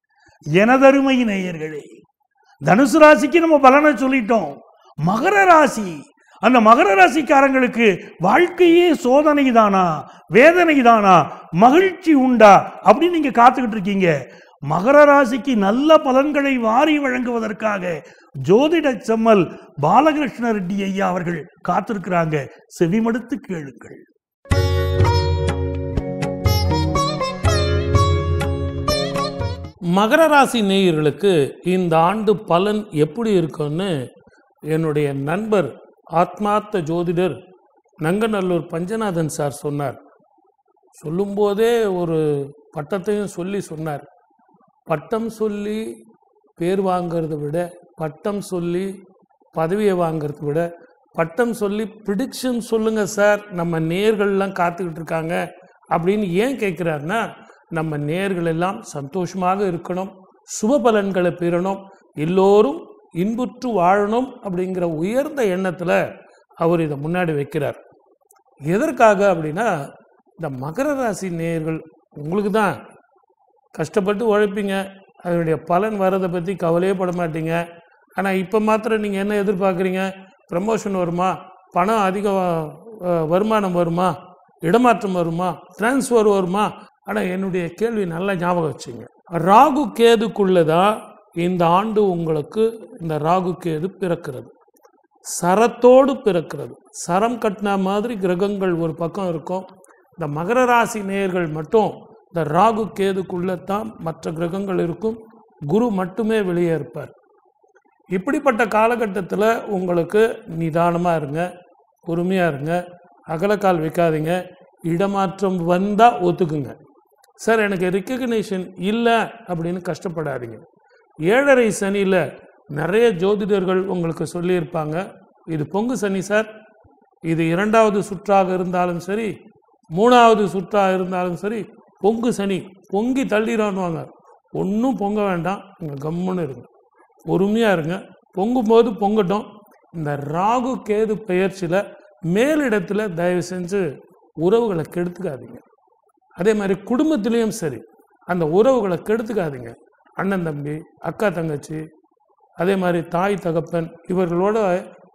எனதருமை நேயர்களே தனுசு ராசிக்கு நம்ம பலனை சொல்லிட்டோம் மகர ராசி அந்த மகர ராசிக்காரங்களுக்கு வாழ்க்கையே சோதனை தானா வேதனை தானா மகிழ்ச்சி உண்டா அப்படின்னு நீங்க காத்துக்கிட்டு இருக்கீங்க மகர ராசிக்கு நல்ல பலன்களை வாரி வழங்குவதற்காக ஜோதிட செம்மல் பாலகிருஷ்ண ரெட்டி ஐயா அவர்கள் காத்திருக்கிறாங்க செவிமடுத்து கேளுங்கள் மகர ராசி நேயர்களுக்கு இந்த ஆண்டு பலன் எப்படி இருக்கும்னு என்னுடைய நண்பர் ஆத்மார்த்த ஜோதிடர் நங்கநல்லூர் பஞ்சநாதன் சார் சொன்னார் சொல்லும்போதே ஒரு பட்டத்தையும் சொல்லி சொன்னார் பட்டம் சொல்லி பேர் வாங்கிறத விட பட்டம் சொல்லி பதவியை வாங்கிறத விட பட்டம் சொல்லி ப்ரிடிக்ஷன் சொல்லுங்க சார் நம்ம நேர்கள்லாம் காத்துக்கிட்டு இருக்காங்க அப்படின்னு ஏன் கேட்குறாருன்னா நம்ம நேர்கள் எல்லாம் சந்தோஷமாக இருக்கணும் சுப பலன்களை பெறணும் எல்லோரும் இன்புற்று வாழணும் அப்படிங்கிற உயர்ந்த எண்ணத்தில் அவர் இதை முன்னாடி வைக்கிறார் எதற்காக அப்படின்னா இந்த மகர ராசி நேயர்கள் உங்களுக்கு தான் கஷ்டப்பட்டு உழைப்பீங்க அதனுடைய பலன் வரதை பற்றி கவலையே பட மாட்டீங்க ஆனால் இப்போ மாத்திரம் நீங்கள் என்ன எதிர்பார்க்குறீங்க ப்ரமோஷன் வருமா பணம் அதிக அஹ், வருமானம் வருமா இடமாற்றம் வருமா டிரான்ஸ்ஃபர் வருமா ஆனால் என்னுடைய கேள்வி நல்லா ஞாபகம் வச்சுங்க ராகு கேதுக்குள்ளே தான் இந்த ஆண்டு உங்களுக்கு இந்த ராகு கேது பிறக்கிறது சரத்தோடு பிறக்கிறது சரம் கட்டின மாதிரி கிரகங்கள் ஒரு பக்கம் இருக்கும் இந்த மகர ராசி நேயர்கள் மட்டும் இந்த ராகு கேதுக்குள்ளே தான் மற்ற கிரகங்கள் இருக்கும் குரு மட்டுமே வெளியே இருப்பார் இப்படிப்பட்ட காலகட்டத்தில் உங்களுக்கு நிதானமாக இருங்க பொறுமையாக இருங்க அகலக்கால் வைக்காதீங்க இடமாற்றம் வந்தால் ஒத்துக்குங்க சார் எனக்கு ரெக்கக்னேஷன் இல்லை அப்படின்னு கஷ்டப்படாதீங்க ஏழரை சனியில் நிறைய ஜோதிடர்கள் உங்களுக்கு சொல்லியிருப்பாங்க இது பொங்கு சனி சார் இது இரண்டாவது சுற்றாக இருந்தாலும் சரி மூணாவது சுற்றாக இருந்தாலும் சரி பொங்கு சனி பொங்கி தள்ளிடான்னுவாங்க ஒன்றும் பொங்க வேண்டாம் இங்கே கம்முன்னு இருங்க பொறுமையாக இருங்க பொங்கும்போது பொங்கட்டும் இந்த ராகு கேது பெயர்ச்சியில் மேலிடத்தில் தயவு செஞ்சு உறவுகளை கெடுத்துக்காதீங்க அதே மாதிரி குடும்பத்திலையும் சரி அந்த உறவுகளை கெடுத்துக்காதீங்க அண்ணன் தம்பி அக்கா தங்கச்சி அதே மாதிரி தாய் தகப்பன் இவர்களோட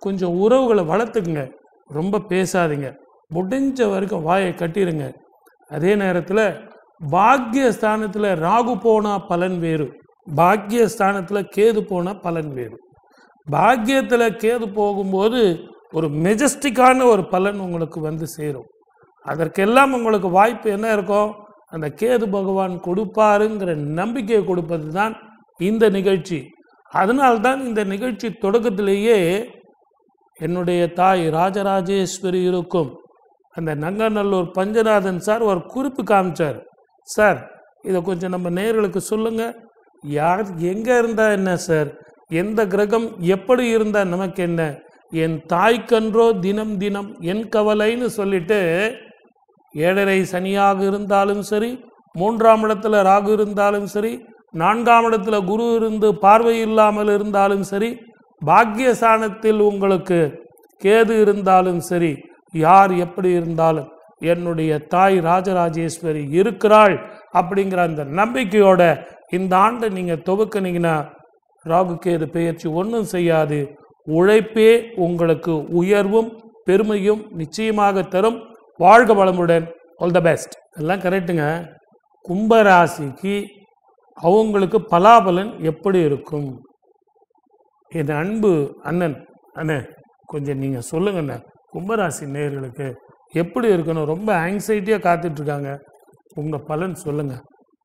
கொஞ்சம் உறவுகளை வளர்த்துக்குங்க ரொம்ப பேசாதீங்க முடிஞ்ச வரைக்கும் வாயை கட்டிடுங்க அதே நேரத்தில் பாக்கியஸ்தானத்தில் ராகு போனால் பலன் வேறு பாக்கியஸ்தானத்தில் கேது போனால் பலன் வேறு பாக்கியத்தில் கேது போகும்போது ஒரு மெஜஸ்டிக்கான ஒரு பலன் உங்களுக்கு வந்து சேரும் அதற்கெல்லாம் உங்களுக்கு வாய்ப்பு என்ன இருக்கும் அந்த கேது பகவான் கொடுப்பாருங்கிற நம்பிக்கையை கொடுப்பது தான் இந்த நிகழ்ச்சி அதனால்தான் இந்த நிகழ்ச்சி தொடக்கத்திலேயே என்னுடைய தாய் ராஜராஜேஸ்வரி இருக்கும் அந்த நங்கநல்லூர் பஞ்சநாதன் சார் ஒரு குறிப்பு காமிச்சார் சார் இதை கொஞ்சம் நம்ம நேயர்களுக்கு சொல்லுங்க யார் எங்கே இருந்தால் என்ன சார் எந்த கிரகம் எப்படி இருந்தால் நமக்கு என்ன என் தாய்க்கன்றோ தினம் தினம் என் கவலைன்னு சொல்லிட்டு ஏழரை சனியாக இருந்தாலும் சரி மூன்றாம் இடத்துல ராகு இருந்தாலும் சரி நான்காம் இடத்துல குரு இருந்து பார்வை இல்லாமல் இருந்தாலும் சரி பாக்கியஸ்தானத்தில் உங்களுக்கு கேது இருந்தாலும் சரி யார் எப்படி இருந்தாலும் என்னுடைய தாய் ராஜராஜேஸ்வரி இருக்கிறாள் அப்படிங்கிற அந்த நம்பிக்கையோட இந்த ஆண்டை நீங்கள் துவக்குனீங்கன்னா ராகு கேது பெயர்ச்சி ஒன்றும் செய்யாது உழைப்பே உங்களுக்கு உயர்வும் பெருமையும் நிச்சயமாக தரும் வாழ்க வளமுடன் ஆல் த பெஸ்ட் எல்லாம் கரெக்டுங்க கும்பராசிக்கு அவங்களுக்கு பலாபலன் எப்படி இருக்கும் என் அன்பு அண்ணன் அண்ணே கொஞ்சம் நீங்கள் சொல்லுங்கண்ணே கும்பராசி நேயர்களுக்கு எப்படி இருக்கணும் ரொம்ப ஆங்ஸைட்டியாக காத்துட்ருக்காங்க உங்கள் பலன் சொல்லுங்கள்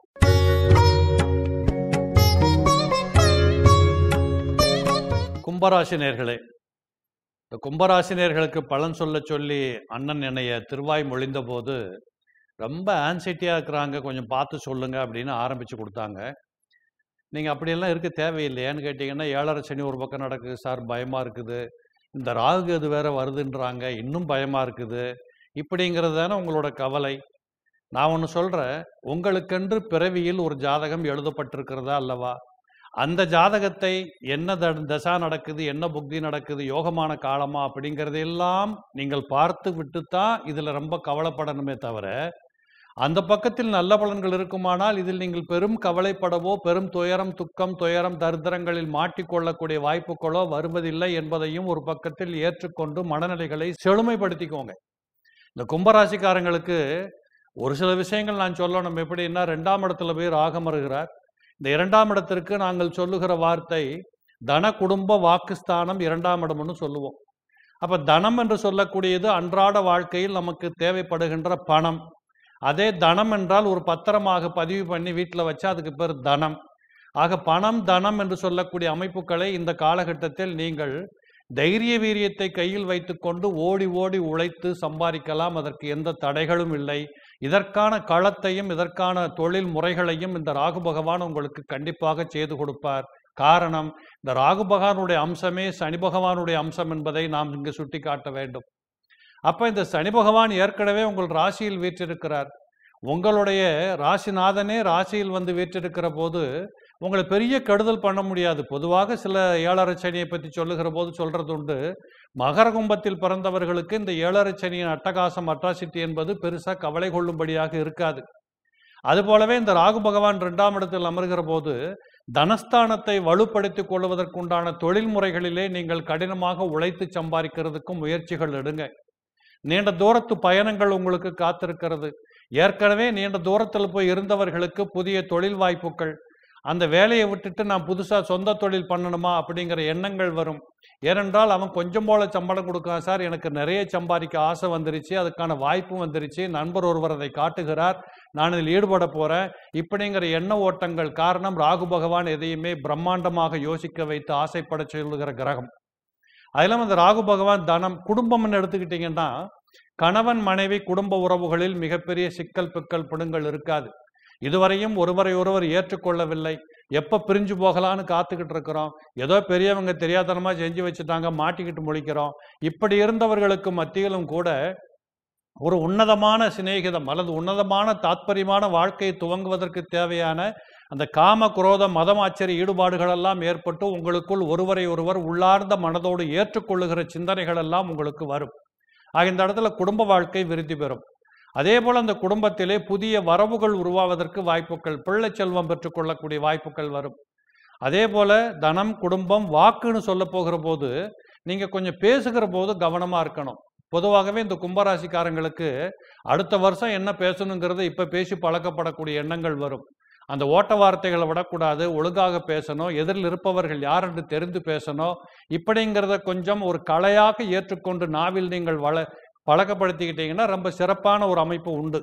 கும்பராசி நேர்களே இந்த கும்பராசி நேர்களுக்கு பலன் சொல்ல சொல்லி அண்ணன் என்னைய திருவாய் மொழிந்த போது ரொம்ப ஆன்சைட்டியாக இருக்கிறாங்க கொஞ்சம் பார்த்து சொல்லுங்க அப்படின்னு ஆரம்பித்து கொடுத்தாங்க நீங்கள் அப்படியெல்லாம் இருக்க தேவையில்லையான்னு கேட்டிங்கன்னா ஏழரை சனி ஒரு பக்கம் நடக்குது சார் பயமாக இருக்குது இந்த ராகு அது வேற வருதுன்றாங்க இன்னும் பயமாக இருக்குது இப்படிங்கிறது தானே உங்களோட கவலை நான் ஒன்று சொல்கிறேன் உங்களுக்கென்று பிறவியில் ஒரு ஜாதகம் எழுதப்பட்டிருக்கிறதா அல்லவா அந்த ஜாதகத்தை என்ன த- தசா நடக்குது என்ன புக்தி நடக்குது யோகமான காலமா அப்படிங்கிறதையெல்லாம் நீங்கள் பார்த்து விட்டுத்தான் இதில் ரொம்ப கவலைப்படணுமே தவிர அந்த பக்கத்தில் நல்ல பலன்கள் இருக்குமானால் இதில் நீங்கள் பெரும் கவலைப்படவோ பெரும் துயரம் துக்கம் துயரம் தரித்திரங்களில் மாட்டிக்கொள்ளக்கூடிய வாய்ப்புகளோ வருவதில்லை என்பதையும் ஒரு பக்கத்தில் ஏற்றுக்கொண்டு மனநிலைகளை செழுமைப்படுத்திக்கோங்க இந்த கும்பராசிக்காரங்களுக்கு ஒரு சில விஷயங்கள் நான் சொல்லணும் எப்படின்னா ரெண்டாம் இடத்துல போய் ராகம் வருகிறார் இந்த இரண்டாம் இடத்திற்கு நாங்கள் சொல்லுகிற வார்த்தை தன குடும்ப வாக்குஸ்தானம் இரண்டாம் இடம்னு சொல்லுவோம் அப்ப தனம் என்று சொல்லக்கூடியது அன்றாட வாழ்க்கையில் நமக்கு தேவைப்படுகின்ற பணம் அதே தனம் என்றால் ஒரு பத்திரமாக பதிவு பண்ணி வீட்டில் வச்சா அதுக்கு பேர் தனம் ஆக பணம் தனம் என்று சொல்லக்கூடிய அமைப்புகளை இந்த காலகட்டத்தில் நீங்கள் தைரிய வீரியத்தை கையில் வைத்துக்கொண்டு ஓடி ஓடி உழைத்து சம்பாதிக்கலாம் அதற்கு எந்த தடைகளும் இல்லை இதற்கான களத்தையும் இதற்கான தொழில் முறைகளையும் இந்த ராகு பகவான் உங்களுக்கு கண்டிப்பாக செய்து கொடுப்பார் காரணம் இந்த ராகு பகவானுடைய அம்சமே சனி பகவானுடைய அம்சம் என்பதை நாம் இங்கு சுட்டி காட்ட வேண்டும் அப்ப இந்த சனி பகவான் ஏற்கனவே உங்கள் ராசியில் வீற்றிருக்கிறார் உங்களுடைய ராசிநாதனே ராசியில் வந்து வீற்றிருக்கிற போது உங்களை பெரிய கெடுதல் பண்ண முடியாது பொதுவாக சில ஏழரை சனியை பற்றி சொல்லுகிற போது சொல்றது உண்டு மகர கும்பத்தில் பிறந்தவர்களுக்கு இந்த ஏழரை சனியின் அட்டகாசம் அட்ராசிட்டி என்பது பெருசாக கவலை கொள்ளும்படியாக இருக்காது அதுபோலவே இந்த ராகு பகவான் இரண்டாம் இடத்தில் அமர்கிற போது தனஸ்தானத்தை வலுப்படுத்திக் கொள்வதற்குண்டான தொழில் முறைகளிலே நீங்கள் கடினமாக உழைத்து சம்பாதிக்கிறதுக்கும் முயற்சிகள் எடுங்க நீண்ட தூரத்து பயணங்கள் உங்களுக்கு காத்திருக்கிறது ஏற்கனவே நீண்ட தூரத்தில் போய் இருந்தவர்களுக்கு புதிய தொழில் வாய்ப்புகள் அந்த வேலையை விட்டுட்டு நான் புதுசா சொந்த தொழில் பண்ணணுமா அப்படிங்கிற எண்ணங்கள் வரும் ஏனென்றால் அவன் கொஞ்சம் போல சம்பளம் கொடுக்கான் சார் எனக்கு நிறைய சம்பாதிக்க ஆசை வந்துருச்சு அதுக்கான வாய்ப்பும் வந்துருச்சு நண்பர் ஒருவர் அதை காட்டுகிறார் நான் இதில் ஈடுபட போறேன் இப்படிங்கிற எண்ண ஓட்டங்கள் காரணம் ராகு பகவான் எதையுமே பிரம்மாண்டமாக யோசிக்க வைத்து ஆசைப்பட சொல்லுகிற கிரகம் அதிலும் அந்த ராகு பகவான் தனம் குடும்பம்னு எடுத்துக்கிட்டிங்கன்னா கணவன் மனைவி குடும்ப உறவுகளில் மிகப்பெரிய சிக்கல் பிக்கல் பிடுங்கள் இருக்காது இதுவரையும் ஒருவரை ஒருவர் ஏற்றுக்கொள்ளவில்லை எப்ப பிரிஞ்சு போகலான்னு காத்துக்கிட்டு இருக்கிறோம் ஏதோ பெரியவங்க தெரியாதனமா செஞ்சு வச்சுட்டாங்க மாட்டிக்கிட்டு முழிக்கிறோம் இப்படி இருந்தவர்களுக்கு மத்தியிலும் கூட ஒரு உன்னதமான சிநேகிதம் அல்லது உன்னதமான தாத்பரியமான வாழ்க்கையை துவங்குவதற்கு தேவையான அந்த காம குரோத மதம் ஆச்சரிய ஈடுபாடுகள் எல்லாம் ஏற்பட்டு உங்களுக்குள் ஒருவரை ஒருவர் உள்ளார்ந்த மனதோடு ஏற்றுக்கொள்ளுகிற சிந்தனைகள் எல்லாம் உங்களுக்கு வரும் ஆக இந்த இடத்துல குடும்ப வாழ்க்கை விருத்தி பெறும் அதே போல அந்த குடும்பத்திலே புதிய வரவுகள் உருவாவதற்கு வாய்ப்புகள் பிள்ளை செல்வம் பெற்றுக்கொள்ளக்கூடிய வாய்ப்புகள் வரும் அதே போல தனம் குடும்பம் வாக்குன்னு சொல்ல போகிற போது நீங்க கொஞ்சம் பேசுகிற போது கவனமா இருக்கணும் பொதுவாகவே இந்த கும்பராசிக்காரங்களுக்கு அடுத்த வருஷம் என்ன பேசணுங்கிறது இப்ப பேசி பழக்கப்படக்கூடிய எண்ணங்கள் வரும் அந்த ஓட்ட வார்த்தைகளை விடக்கூடாது ஒழுங்காக பேசணும் எதிரில் இருப்பவர்கள் யார் என்று தெரிந்து பேசணும் இப்படிங்கிறத கொஞ்சம் ஒரு கலையாக ஏற்றுக்கொண்டு நாவில் நீங்கள் வள பழக்கப்படுத்திக்கிட்டீங்கன்னா ரொம்ப சிறப்பான ஒரு அமைப்பு உண்டு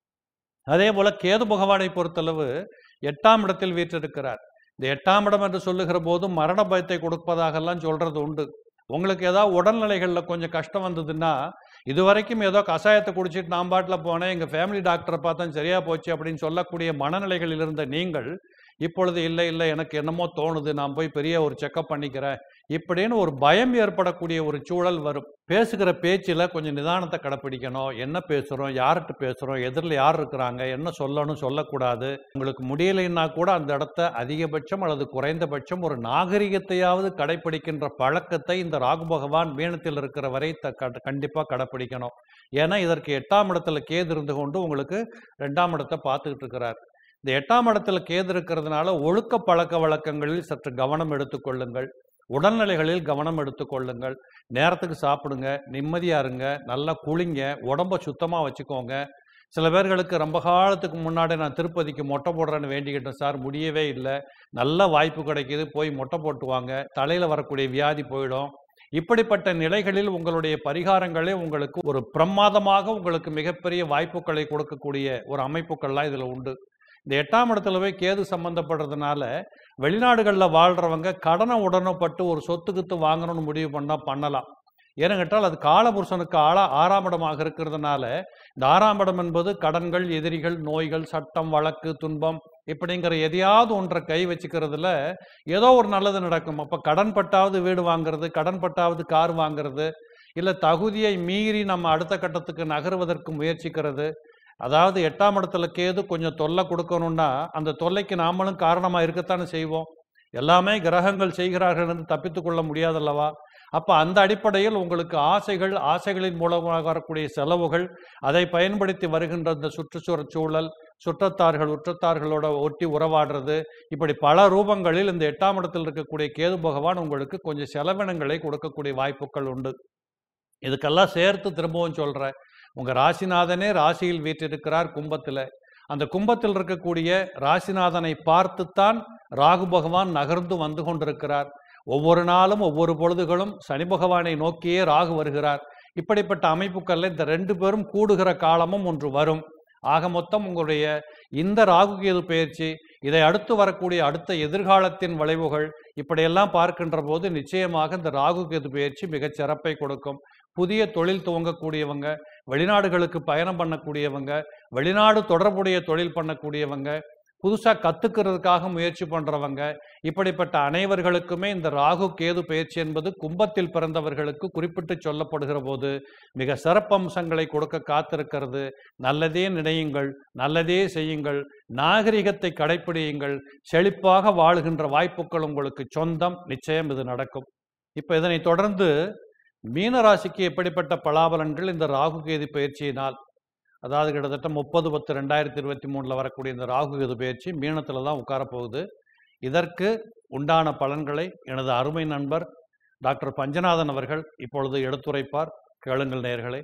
அதே போல கேது பகவானை பொறுத்தளவு எட்டாம் இடத்தில் வீற்றிருக்கிறார் இந்த எட்டாம் இடம் என்று சொல்லுகிற போதும் மரண பயத்தை கொடுப்பதாகலாம் சொல்றது உண்டு உங்களுக்கு ஏதாவது உடல்நிலைகளில் கொஞ்சம் கஷ்டம் வந்ததுன்னா இது வரைக்கும் ஏதோ கஷாயத்தை குடிச்சிட்டு நான் பாட்டில் போனேன் எங்கள் ஃபேமிலி டாக்டரை பார்த்தா சரியா போச்சு அப்படின்னு சொல்லக்கூடிய மனநிலைகளில் இருந்த நீங்கள் இப்பொழுது இல்லை இல்லை எனக்கு என்னமோ தோணுது நான் போய் பெரிய ஒரு செக்கப் பண்ணிக்கிறேன் இப்படின்னு ஒரு பயம் ஏற்படக்கூடிய ஒரு சூழல் வரும் பேசுகிற பேச்சில் கொஞ்சம் நிதானத்தை கடைப்பிடிக்கணும் என்ன பேசுகிறோம் யார்கிட்ட பேசுகிறோம் எதிரில் யார் இருக்கிறாங்க என்ன சொல்லணும் சொல்லக்கூடாது உங்களுக்கு முடியலைன்னா கூட அந்த இடத்த அதிகபட்சம் அல்லது குறைந்தபட்சம் ஒரு நாகரிகத்தையாவது கடைப்பிடிக்கின்ற பழக்கத்தை இந்த ராகு பகவான் மீனத்தில் இருக்கிற வரை த கண்டிப்பாக கடைப்பிடிக்கணும் ஏன்னா இதற்கு எட்டாம் இடத்துல கேது இருந்து கொண்டு உங்களுக்கு ரெண்டாம் இடத்தை பார்த்துக்கிட்டு இருக்கிறார் இந்த எட்டாம் இடத்துல கேது இருக்கிறதுனால ஒழுக்க பழக்க வழக்கங்களில் சற்று கவனம் எடுத்துக்கொள்ளுங்கள் உடல்நிலைகளில் கவனம் எடுத்துக்கொள்ளுங்கள் நேரத்துக்கு சாப்பிடுங்க நிம்மதியா இருங்க நல்லா குளிங்க உடம்ப சுத்தமா வச்சுக்கோங்க சில பேர்களுக்கு ரொம்ப காலத்துக்கு முன்னாடி நான் திருப்பதிக்கு மொட்டை போடுறேன்னு வேண்டிக்கிட்டேன் சார் முடியவே இல்லை நல்ல வாய்ப்பு கிடைக்குது போய் மொட்டை போட்டு வாங்க தலையில வரக்கூடிய வியாதி போயிடும் இப்படிப்பட்ட நிலைகளில் உங்களுடைய பரிகாரங்களே உங்களுக்கு ஒரு பிரமாதமாக உங்களுக்கு மிகப்பெரிய வாய்ப்புகளை கொடுக்கக்கூடிய ஒரு அமைப்புகள்லாம் இதுல உண்டு இந்த எட்டாம் இடத்துல போய் கேது சம்பந்தப்படுறதுனால வெளிநாடுகளில் வாழ்றவங்க கடனை உடனப்பட்டு ஒரு சொத்து கித்து வாங்கணும்னு முடிவு பண்ணா பண்ணலாம் ஏன்னு கேட்டால் அது காலபுருஷனுக்கு ஆளா ஆறாம் இடமாக இருக்கிறதுனால இந்த ஆறாம் இடம் என்பது கடன்கள் எதிரிகள் நோய்கள் சட்டம் வழக்கு துன்பம் இப்படிங்கிற எதையாவது ஒன்றை கை வச்சுக்கிறதுல ஏதோ ஒரு நல்லது நடக்கும் அப்போ கடன் பட்டாவது வீடு வாங்குறது கடன் பட்டாவது கார் வாங்குறது இல்லை தகுதியை மீறி நம்ம அடுத்த கட்டத்துக்கு நகருவதற்கு முயற்சிக்கிறது அதாவது எட்டாம் இடத்துல கேது கொஞ்சம் தொல்லை கொடுக்கணும்னா அந்த தொல்லைக்கு நாமளும் காரணமா இருக்கத்தானே செய்வோம் எல்லாமே கிரகங்கள் செய்கிறார்கள் என்று தப்பித்துக் கொள்ள முடியாதல்லவா அப்ப அந்த அடிப்படையில் உங்களுக்கு ஆசைகள் ஆசைகளின் மூலமாக வரக்கூடிய செலவுகள் அதை பயன்படுத்தி வருகின்ற இந்த சுற்றுச்சூழல் சூழல் சுற்றத்தார்கள் உற்றத்தார்களோட ஒட்டி உறவாடுறது இப்படி பல ரூபங்களில் இந்த எட்டாம் இடத்தில் இருக்கக்கூடிய கேது பகவான் உங்களுக்கு கொஞ்சம் செலவினங்களை கொடுக்கக்கூடிய வாய்ப்புகள் உண்டு இதுக்கெல்லாம் சேர்த்து திரும்பவும் சொல்றேன் உங்க ராசிநாதனே ராசியில் வீற்றிருக்கிறார் கும்பத்துல அந்த கும்பத்தில் இருக்கக்கூடிய ராசிநாதனை பார்த்துத்தான் ராகு பகவான் நகர்ந்து வந்து கொண்டிருக்கிறார் ஒவ்வொரு நாளும் ஒவ்வொரு பொழுதுகளும் சனி பகவானை நோக்கியே ராகு வருகிறார் இப்படிப்பட்ட அமைப்புகள்ல இந்த ரெண்டு பேரும் கூடுகிற காலமும் ஒன்று வரும் ஆக மொத்தம் உங்களுடைய இந்த ராகு கேது பயிற்சி இதை அடுத்து வரக்கூடிய அடுத்த எதிர்காலத்தின் விளைவுகள் இப்படியெல்லாம் பார்க்கின்ற போது நிச்சயமாக இந்த ராகு கேது பயிற்சி மிகச் சிறப்பை கொடுக்கும் புதிய தொழில் துவங்கக்கூடியவங்க வெளிநாடுகளுக்கு பயணம் பண்ணக்கூடியவங்க வெளிநாடு தொடர்புடைய தொழில் பண்ணக்கூடியவங்க புதுசாக கத்துக்கிறதுக்காக முயற்சி பண்றவங்க இப்படிப்பட்ட அனைவர்களுக்குமே இந்த ராகு கேது பயிற்சி என்பது கும்பத்தில் பிறந்தவர்களுக்கு குறிப்பிட்டு சொல்லப்படுகிற போது மிக சிறப்பம்சங்களை கொடுக்க காத்திருக்கிறது நல்லதே நினையுங்கள் நல்லதே செய்யுங்கள் நாகரிகத்தை கடைப்பிடியுங்கள் செழிப்பாக வாழுகின்ற வாய்ப்புகள் உங்களுக்கு சொந்தம் நிச்சயம் இது நடக்கும் இப்ப இதனை தொடர்ந்து மீனராசிக்கு எப்படிப்பட்ட பலாபலன்கள் இந்த ராகு கேது பயிற்சியினால் அதாவது கிட்டத்தட்ட முப்பது பத்து ரெண்டாயிரத்தி இருபத்தி மூணில் வரக்கூடிய இந்த ராகு கேது பயிற்சி மீனத்தில் தான் உட்காரப்போகுது இதற்கு உண்டான பலன்களை எனது அருமை நண்பர் டாக்டர் பஞ்சநாதன் அவர்கள் இப்பொழுது எடுத்துரைப்பார் கேளுங்கள் நேயர்களே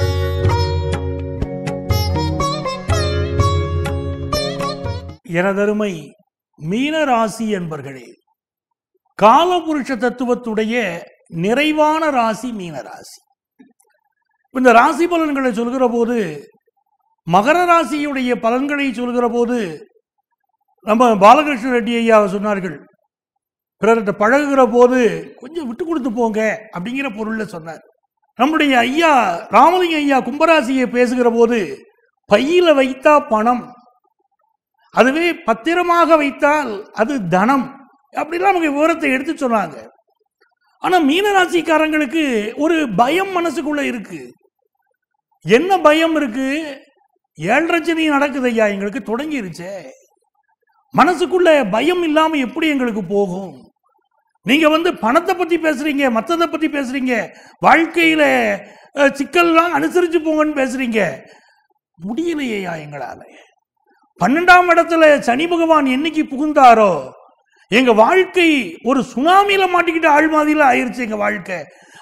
எனதருமை மீனராசி என்பர்களே காலபுருஷ தத்துவத்துடைய நிறைவான ராசி மீனராசி இந்த ராசி பலன்களை சொல்கிற போது மகர ராசியுடைய பலன்களை சொல்கிற போது நம்ம பாலகிருஷ்ண ரெட்டி ஐயா சொன்னார்கள் பிறர்கிட்ட பழகுகிற போது கொஞ்சம் விட்டு கொடுத்து போங்க அப்படிங்கிற பொருள்ல சொன்னார் நம்முடைய ஐயா ராமலிங்க ஐயா கும்பராசியை பேசுகிற போது பையில வைத்தா பணம் அதுவே பத்திரமாக வைத்தால் அது தனம் அப்படிலாம் நமக்கு விவரத்தை எடுத்து சொன்னாங்க ஆனா மீனராசிக்காரங்களுக்கு ஒரு பயம் மனசுக்குள்ள இருக்கு என்ன பயம் இருக்கு ஏழரை சனி நடக்குது ஐயா எங்களுக்கு தொடங்கிருச்சே மனசுக்குள்ள பயம் இல்லாம எப்படி எங்களுக்கு போகும் நீங்க வந்து பணத்தை பத்தி பேசுறீங்க மத்ததை பத்தி பேசுறீங்க வாழ்க்கையில அஹ், சிக்கல்லாம் அனுசரிச்சு போங்கன்னு பேசுறீங்க முடியலையா எங்களால பன்னெண்டாம் இடத்துல சனி பகவான் என்னைக்கு புகுந்தாரோ எங்க வாழ்க்கை ஒரு சுனாமியில மாட்டிக்கிட்ட ஆள் மாதிரில ஆயிருச்சு எங்க வாழ்க்கை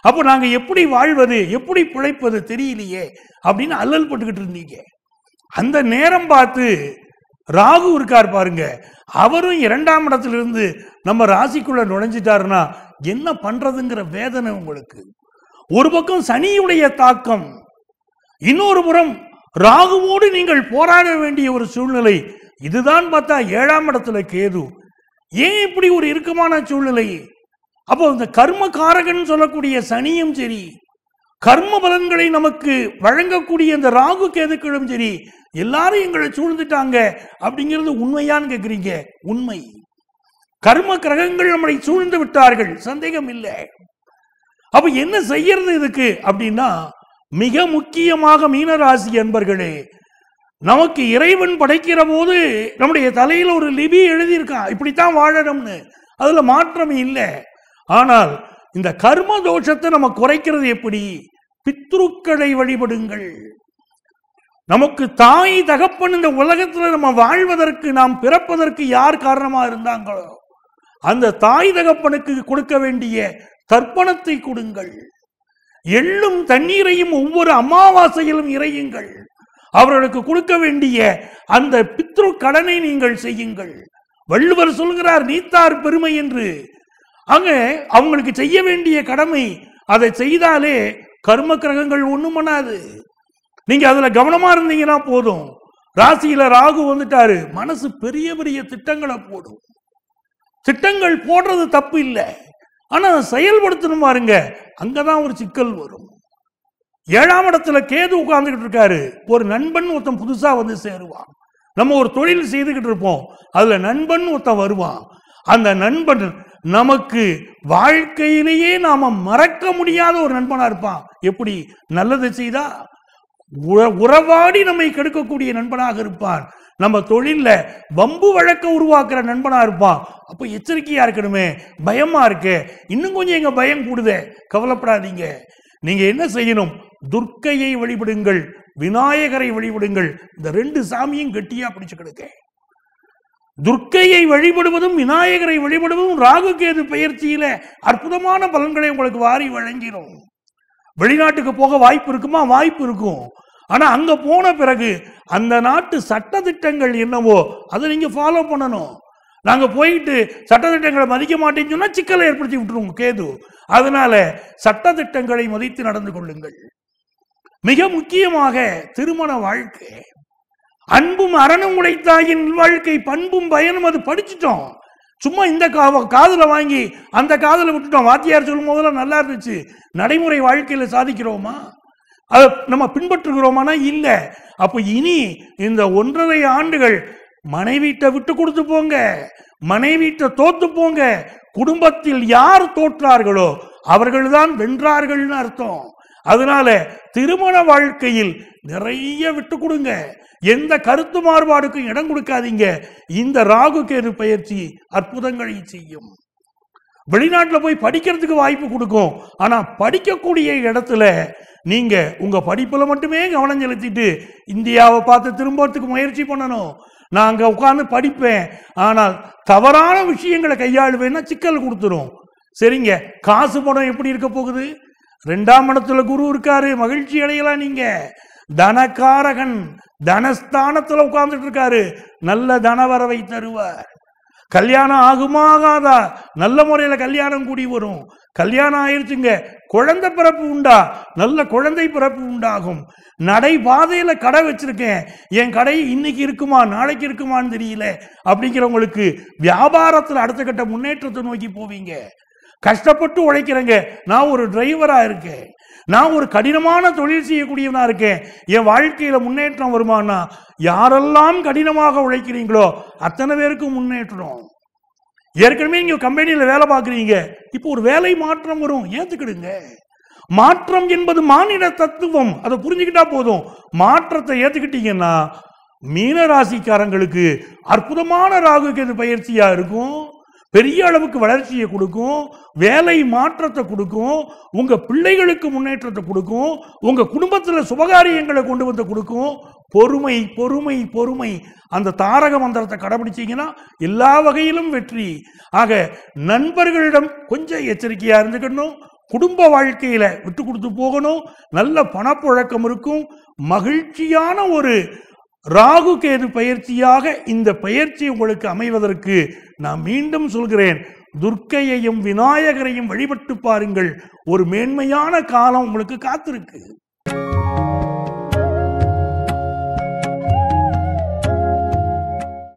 அப்போ நாங்க எப்படி வாழ்வது எப்படி பிழைப்பது தெரியலையே அப்படின்னு அல்லல் பட்டுக்கிட்டு இருந்தீங்க அந்த நேரம் பார்த்து ராகு இருக்கார் பாருங்க அவரும் இரண்டாம் இடத்துல இருந்து நம்ம ராசிக்குள்ள நுழைஞ்சிட்டாருன்னா என்ன பண்றதுங்கிற வேதனை உங்களுக்கு ஒரு பக்கம் சனியுடைய தாக்கம் இன்னொரு புறம் ராகுவோடு நீங்கள் போராட வேண்டிய ஒரு சூழ்நிலை இதுதான் பார்த்தா ஏழாம் இடத்துல கேது ஏன் இப்படி ஒரு இறுக்கமான சூழ்நிலை அப்போ இந்த கர்ம காரகன் சொல்லக்கூடிய சனியும் சரி கர்ம பலன்களை நமக்கு வழங்கக்கூடிய இந்த ராகு கேதுக்களும் சரி எல்லாரும் எங்களை சூழ்ந்துட்டாங்க அப்படிங்கிறது உண்மையான்னு கேட்குறீங்க உண்மை கர்ம கிரகங்கள் நம்மளை சூழ்ந்து விட்டார்கள் சந்தேகம் இல்லை அப்ப என்ன செய்யறது இதுக்கு அப்படின்னா மிக முக்கியமாக மீனராசி அன்பர்களே நமக்கு இறைவன் படைக்கிற போது நம்முடைய தலையில ஒரு லிபி எழுதியிருக்கான் இப்படித்தான் வாழணும்னு அதுல மாற்றம் இல்லை ஆனால் இந்த கர்ம தோஷத்தை நம்ம குறைக்கிறது எப்படி பித்ருக்களை வழிபடுங்கள் நமக்கு தாய் தகப்பன் இந்த உலகத்துல நம்ம வாழ்வதற்கு நாம் பிறப்பதற்கு யார் காரணமா இருந்தாங்களோ அந்த தாய் தகப்பனுக்கு கொடுக்க வேண்டிய தர்ப்பணத்தை கொடுங்கள் எள்ளும் தண்ணீரையும் ஒவ்வொரு அமாவாசையிலும் இறையுங்கள் அவர்களுக்கு கொடுக்க வேண்டிய அந்த பித்ரு கடனை நீங்கள் செய்யுங்கள் வள்ளுவர் சொல்கிறார் நீத்தார் பெருமை என்று அங்க அவங்களுக்கு செய்ய வேண்டிய கடமை அதை செய்தாலே கர்ம கிரகங்கள் ஒண்ணும் பண்ணாது நீங்க அதுல கவனமா இருந்தீங்கன்னா போதும் ராசியில ராகு வந்துட்டாரு மனசு பெரிய பெரிய திட்டங்களை போடும் திட்டங்கள் போடுறது தப்பு இல்லை ஆனா செயல்படுத்தணும் பாருங்க அங்கதான் ஒரு சிக்கல் வரும் ஏழாம் இடத்துல கேது உட்கார்ந்துகிட்டு இருக்காரு ஒரு நண்பன் ஒருத்தன் புதுசா வந்து சேருவான் நம்ம ஒரு தொழில் செய்துகிட்டு இருப்போம் அதுல நண்பன் ஒருத்தன் வருவான் அந்த நண்பன் நமக்கு வாழ்க்கையிலேயே நாம மறக்க முடியாத ஒரு நண்பனா இருப்பான் எப்படி நல்லது செய்தா உற- உறவாடி நம்மை கெடுக்கக்கூடிய நண்பனாக இருப்பான் நம்ம தொழில்ல வம்பு வழக்க உருவாக்குற நண்பனா இருப்பான் அப்ப எச்சரிக்கையா இருக்கணுமே பயமா இருக்கு இன்னும் கொஞ்சம் எங்க பயம் கூடுதே கவலைப்படாதீங்க நீங்க என்ன செய்யணும் துர்க்கையை வழிபடுங்கள் விநாயகரை வழிபடுங்கள் இந்த ரெண்டு சாமியும் கெட்டியா பிடிச்சுக்கிடுங்க துர்க்கையை வழிபடுவதும் விநாயகரை வழிபடுவதும் ராகு கேது பெயர்ச்சியில அற்புதமான பலன்களை உங்களுக்கு வாரி வழங்கிடும் வெளிநாட்டுக்கு போக வாய்ப்பு இருக்குமா வாய்ப்பு இருக்கும் ஆனா அங்க போன பிறகு அந்த நாட்டு சட்டதிட்டங்கள் என்னவோ அதை நீங்க ஃபாலோ பண்ணணும் நாங்க போயிட்டு சட்டதிட்டங்களை மதிக்க மாட்டேன்னு சொன்னா சிக்கலை ஏற்படுத்தி விட்டுருவோம் கேது அதனால சட்டதிட்டங்களை மதித்து நடந்து கொள்ளுங்கள் மிக முக்கியமாக திருமண வாழ்க்கை அன்பும் அறனும் உடைத்தாயின் வாழ்க்கை பண்பும் பயனும் அது படிச்சிட்டோம் சும்மா இந்த கா- காதுல வாங்கி அந்த காதுல விட்டுட்டோம் வாத்தியார் சொல்லும் போதெல்லாம் நல்லா இருந்துச்சு நடைமுறை வாழ்க்கையில சாதிக்கிறோமா அதை நம்ம பின்பற்றுகிறோமானா இல்ல அப்ப இனி இந்த ஒன்றரை ஆண்டுகள் மனைவீட்டை விட்டு கொடுத்து போங்க மனைவீட்டை தோத்து போங்க குடும்பத்தில் யார் தோற்றார்களோ அவர்கள்தான் வென்றார்கள்னு அர்த்தம் அதனால திருமண வாழ்க்கையில் நிறைய விட்டு கொடுங்க எந்த கருத்து மாறுபாடுக்கும் இடம் கொடுக்காதீங்க இந்த ராகு கேது பயிற்சி அற்புதங்களை செய்யும் வெளிநாட்டுல போய் படிக்கிறதுக்கு வாய்ப்பு கொடுக்கும் ஆனா படிக்கக்கூடிய இடத்துல நீங்க உங்க படிப்புல மட்டுமே கவனம் செலுத்திட்டு இந்தியாவை பார்த்து திரும்பறதுக்கு முயற்சி பண்ணணும் நான் அங்க உட்கார்ந்து படிப்பேன் ஆனால் தவறான விஷயங்களை கையாளுவேன்னா சிக்கல் கொடுத்துரும் சரிங்க காசு பணம் எப்படி இருக்க போகுது ரெண்டாம் இடத்துல குரு இருக்காரு மகிழ்ச்சி அடையலாம் நீங்க தனகாரகன் தனஸ்தானத்துல உட்கார்ந்துட்டு இருக்காரு நல்ல தனவரவை தருவார் கல்யாணம் ஆகுமா ஆகாதா நல்ல முறையில கல்யாணம் கூடி வரும் கல்யாணம் ஆயிருச்சுங்க குழந்தை பிறப்பு உண்டா நல்ல குழந்தை பிறப்பு உண்டாகும் நடை பாதையில கடை வச்சிருக்கேன் என் கடை இன்னைக்கு இருக்குமா நாளைக்கு இருக்குமான்னு தெரியல அப்படிங்கிறவங்களுக்கு வியாபாரத்துல அடுத்த கட்ட முன்னேற்றத்தை நோக்கி போவீங்க கஷ்டப்பட்டு உழைக்கிறேங்க நான் ஒரு டிரைவரா இருக்கேன் நான் ஒரு கடினமான தொழில் செய்யக்கூடியவனா இருக்கேன் என் வாழ்க்கையில முன்னேற்றம் வருமானா யாரெல்லாம் கடினமாக உழைக்கிறீங்களோ அத்தனை பேருக்கு முன்னேற்றம் ஏற்கனவே நீங்க கம்பெனியில வேலை பார்க்குறீங்க இப்போ ஒரு வேலை மாற்றம் வரும் ஏத்துக்கிடுங்க மாற்றம் என்பது மானிட தத்துவம் அதை புரிஞ்சுக்கிட்டா போதும் மாற்றத்தை ஏத்துக்கிட்டீங்கன்னா மீன ராசிக்காரங்களுக்கு அற்புதமான ராகு கேது பயிற்சியா இருக்கும் பெரிய அளவுக்கு வளர்ச்சியை கொடுக்கும் வேலை மாற்றத்தை கொடுக்கும் உங்க பிள்ளைகளுக்கு முன்னேற்றத்தை கொடுக்கும் உங்க குடும்பத்துல சுபகாரியங்களை கொண்டு வந்து கொடுக்கும் பொறுமை பொறுமை பொறுமை அந்த தாரக மந்திரத்தை கடைபிடிச்சீங்கன்னா எல்லா வகையிலும் வெற்றி ஆக நண்பர்களிடம் கொஞ்சம் எச்சரிக்கையா இருந்துக்கணும் குடும்ப வாழ்க்கையில விட்டு கொடுத்து போகணும் நல்ல பணப்புழக்கம் இருக்கும் மகிழ்ச்சியான ஒரு ராகு கேது பயிற்சியாக இந்த பயிற்சி உங்களுக்கு அமைவதற்கு நான் மீண்டும் சொல்கிறேன் துர்க்கையையும் விநாயகரையும் வழிபட்டு பாருங்கள் ஒரு மேன்மையான காலம் உங்களுக்கு காத்திருக்கு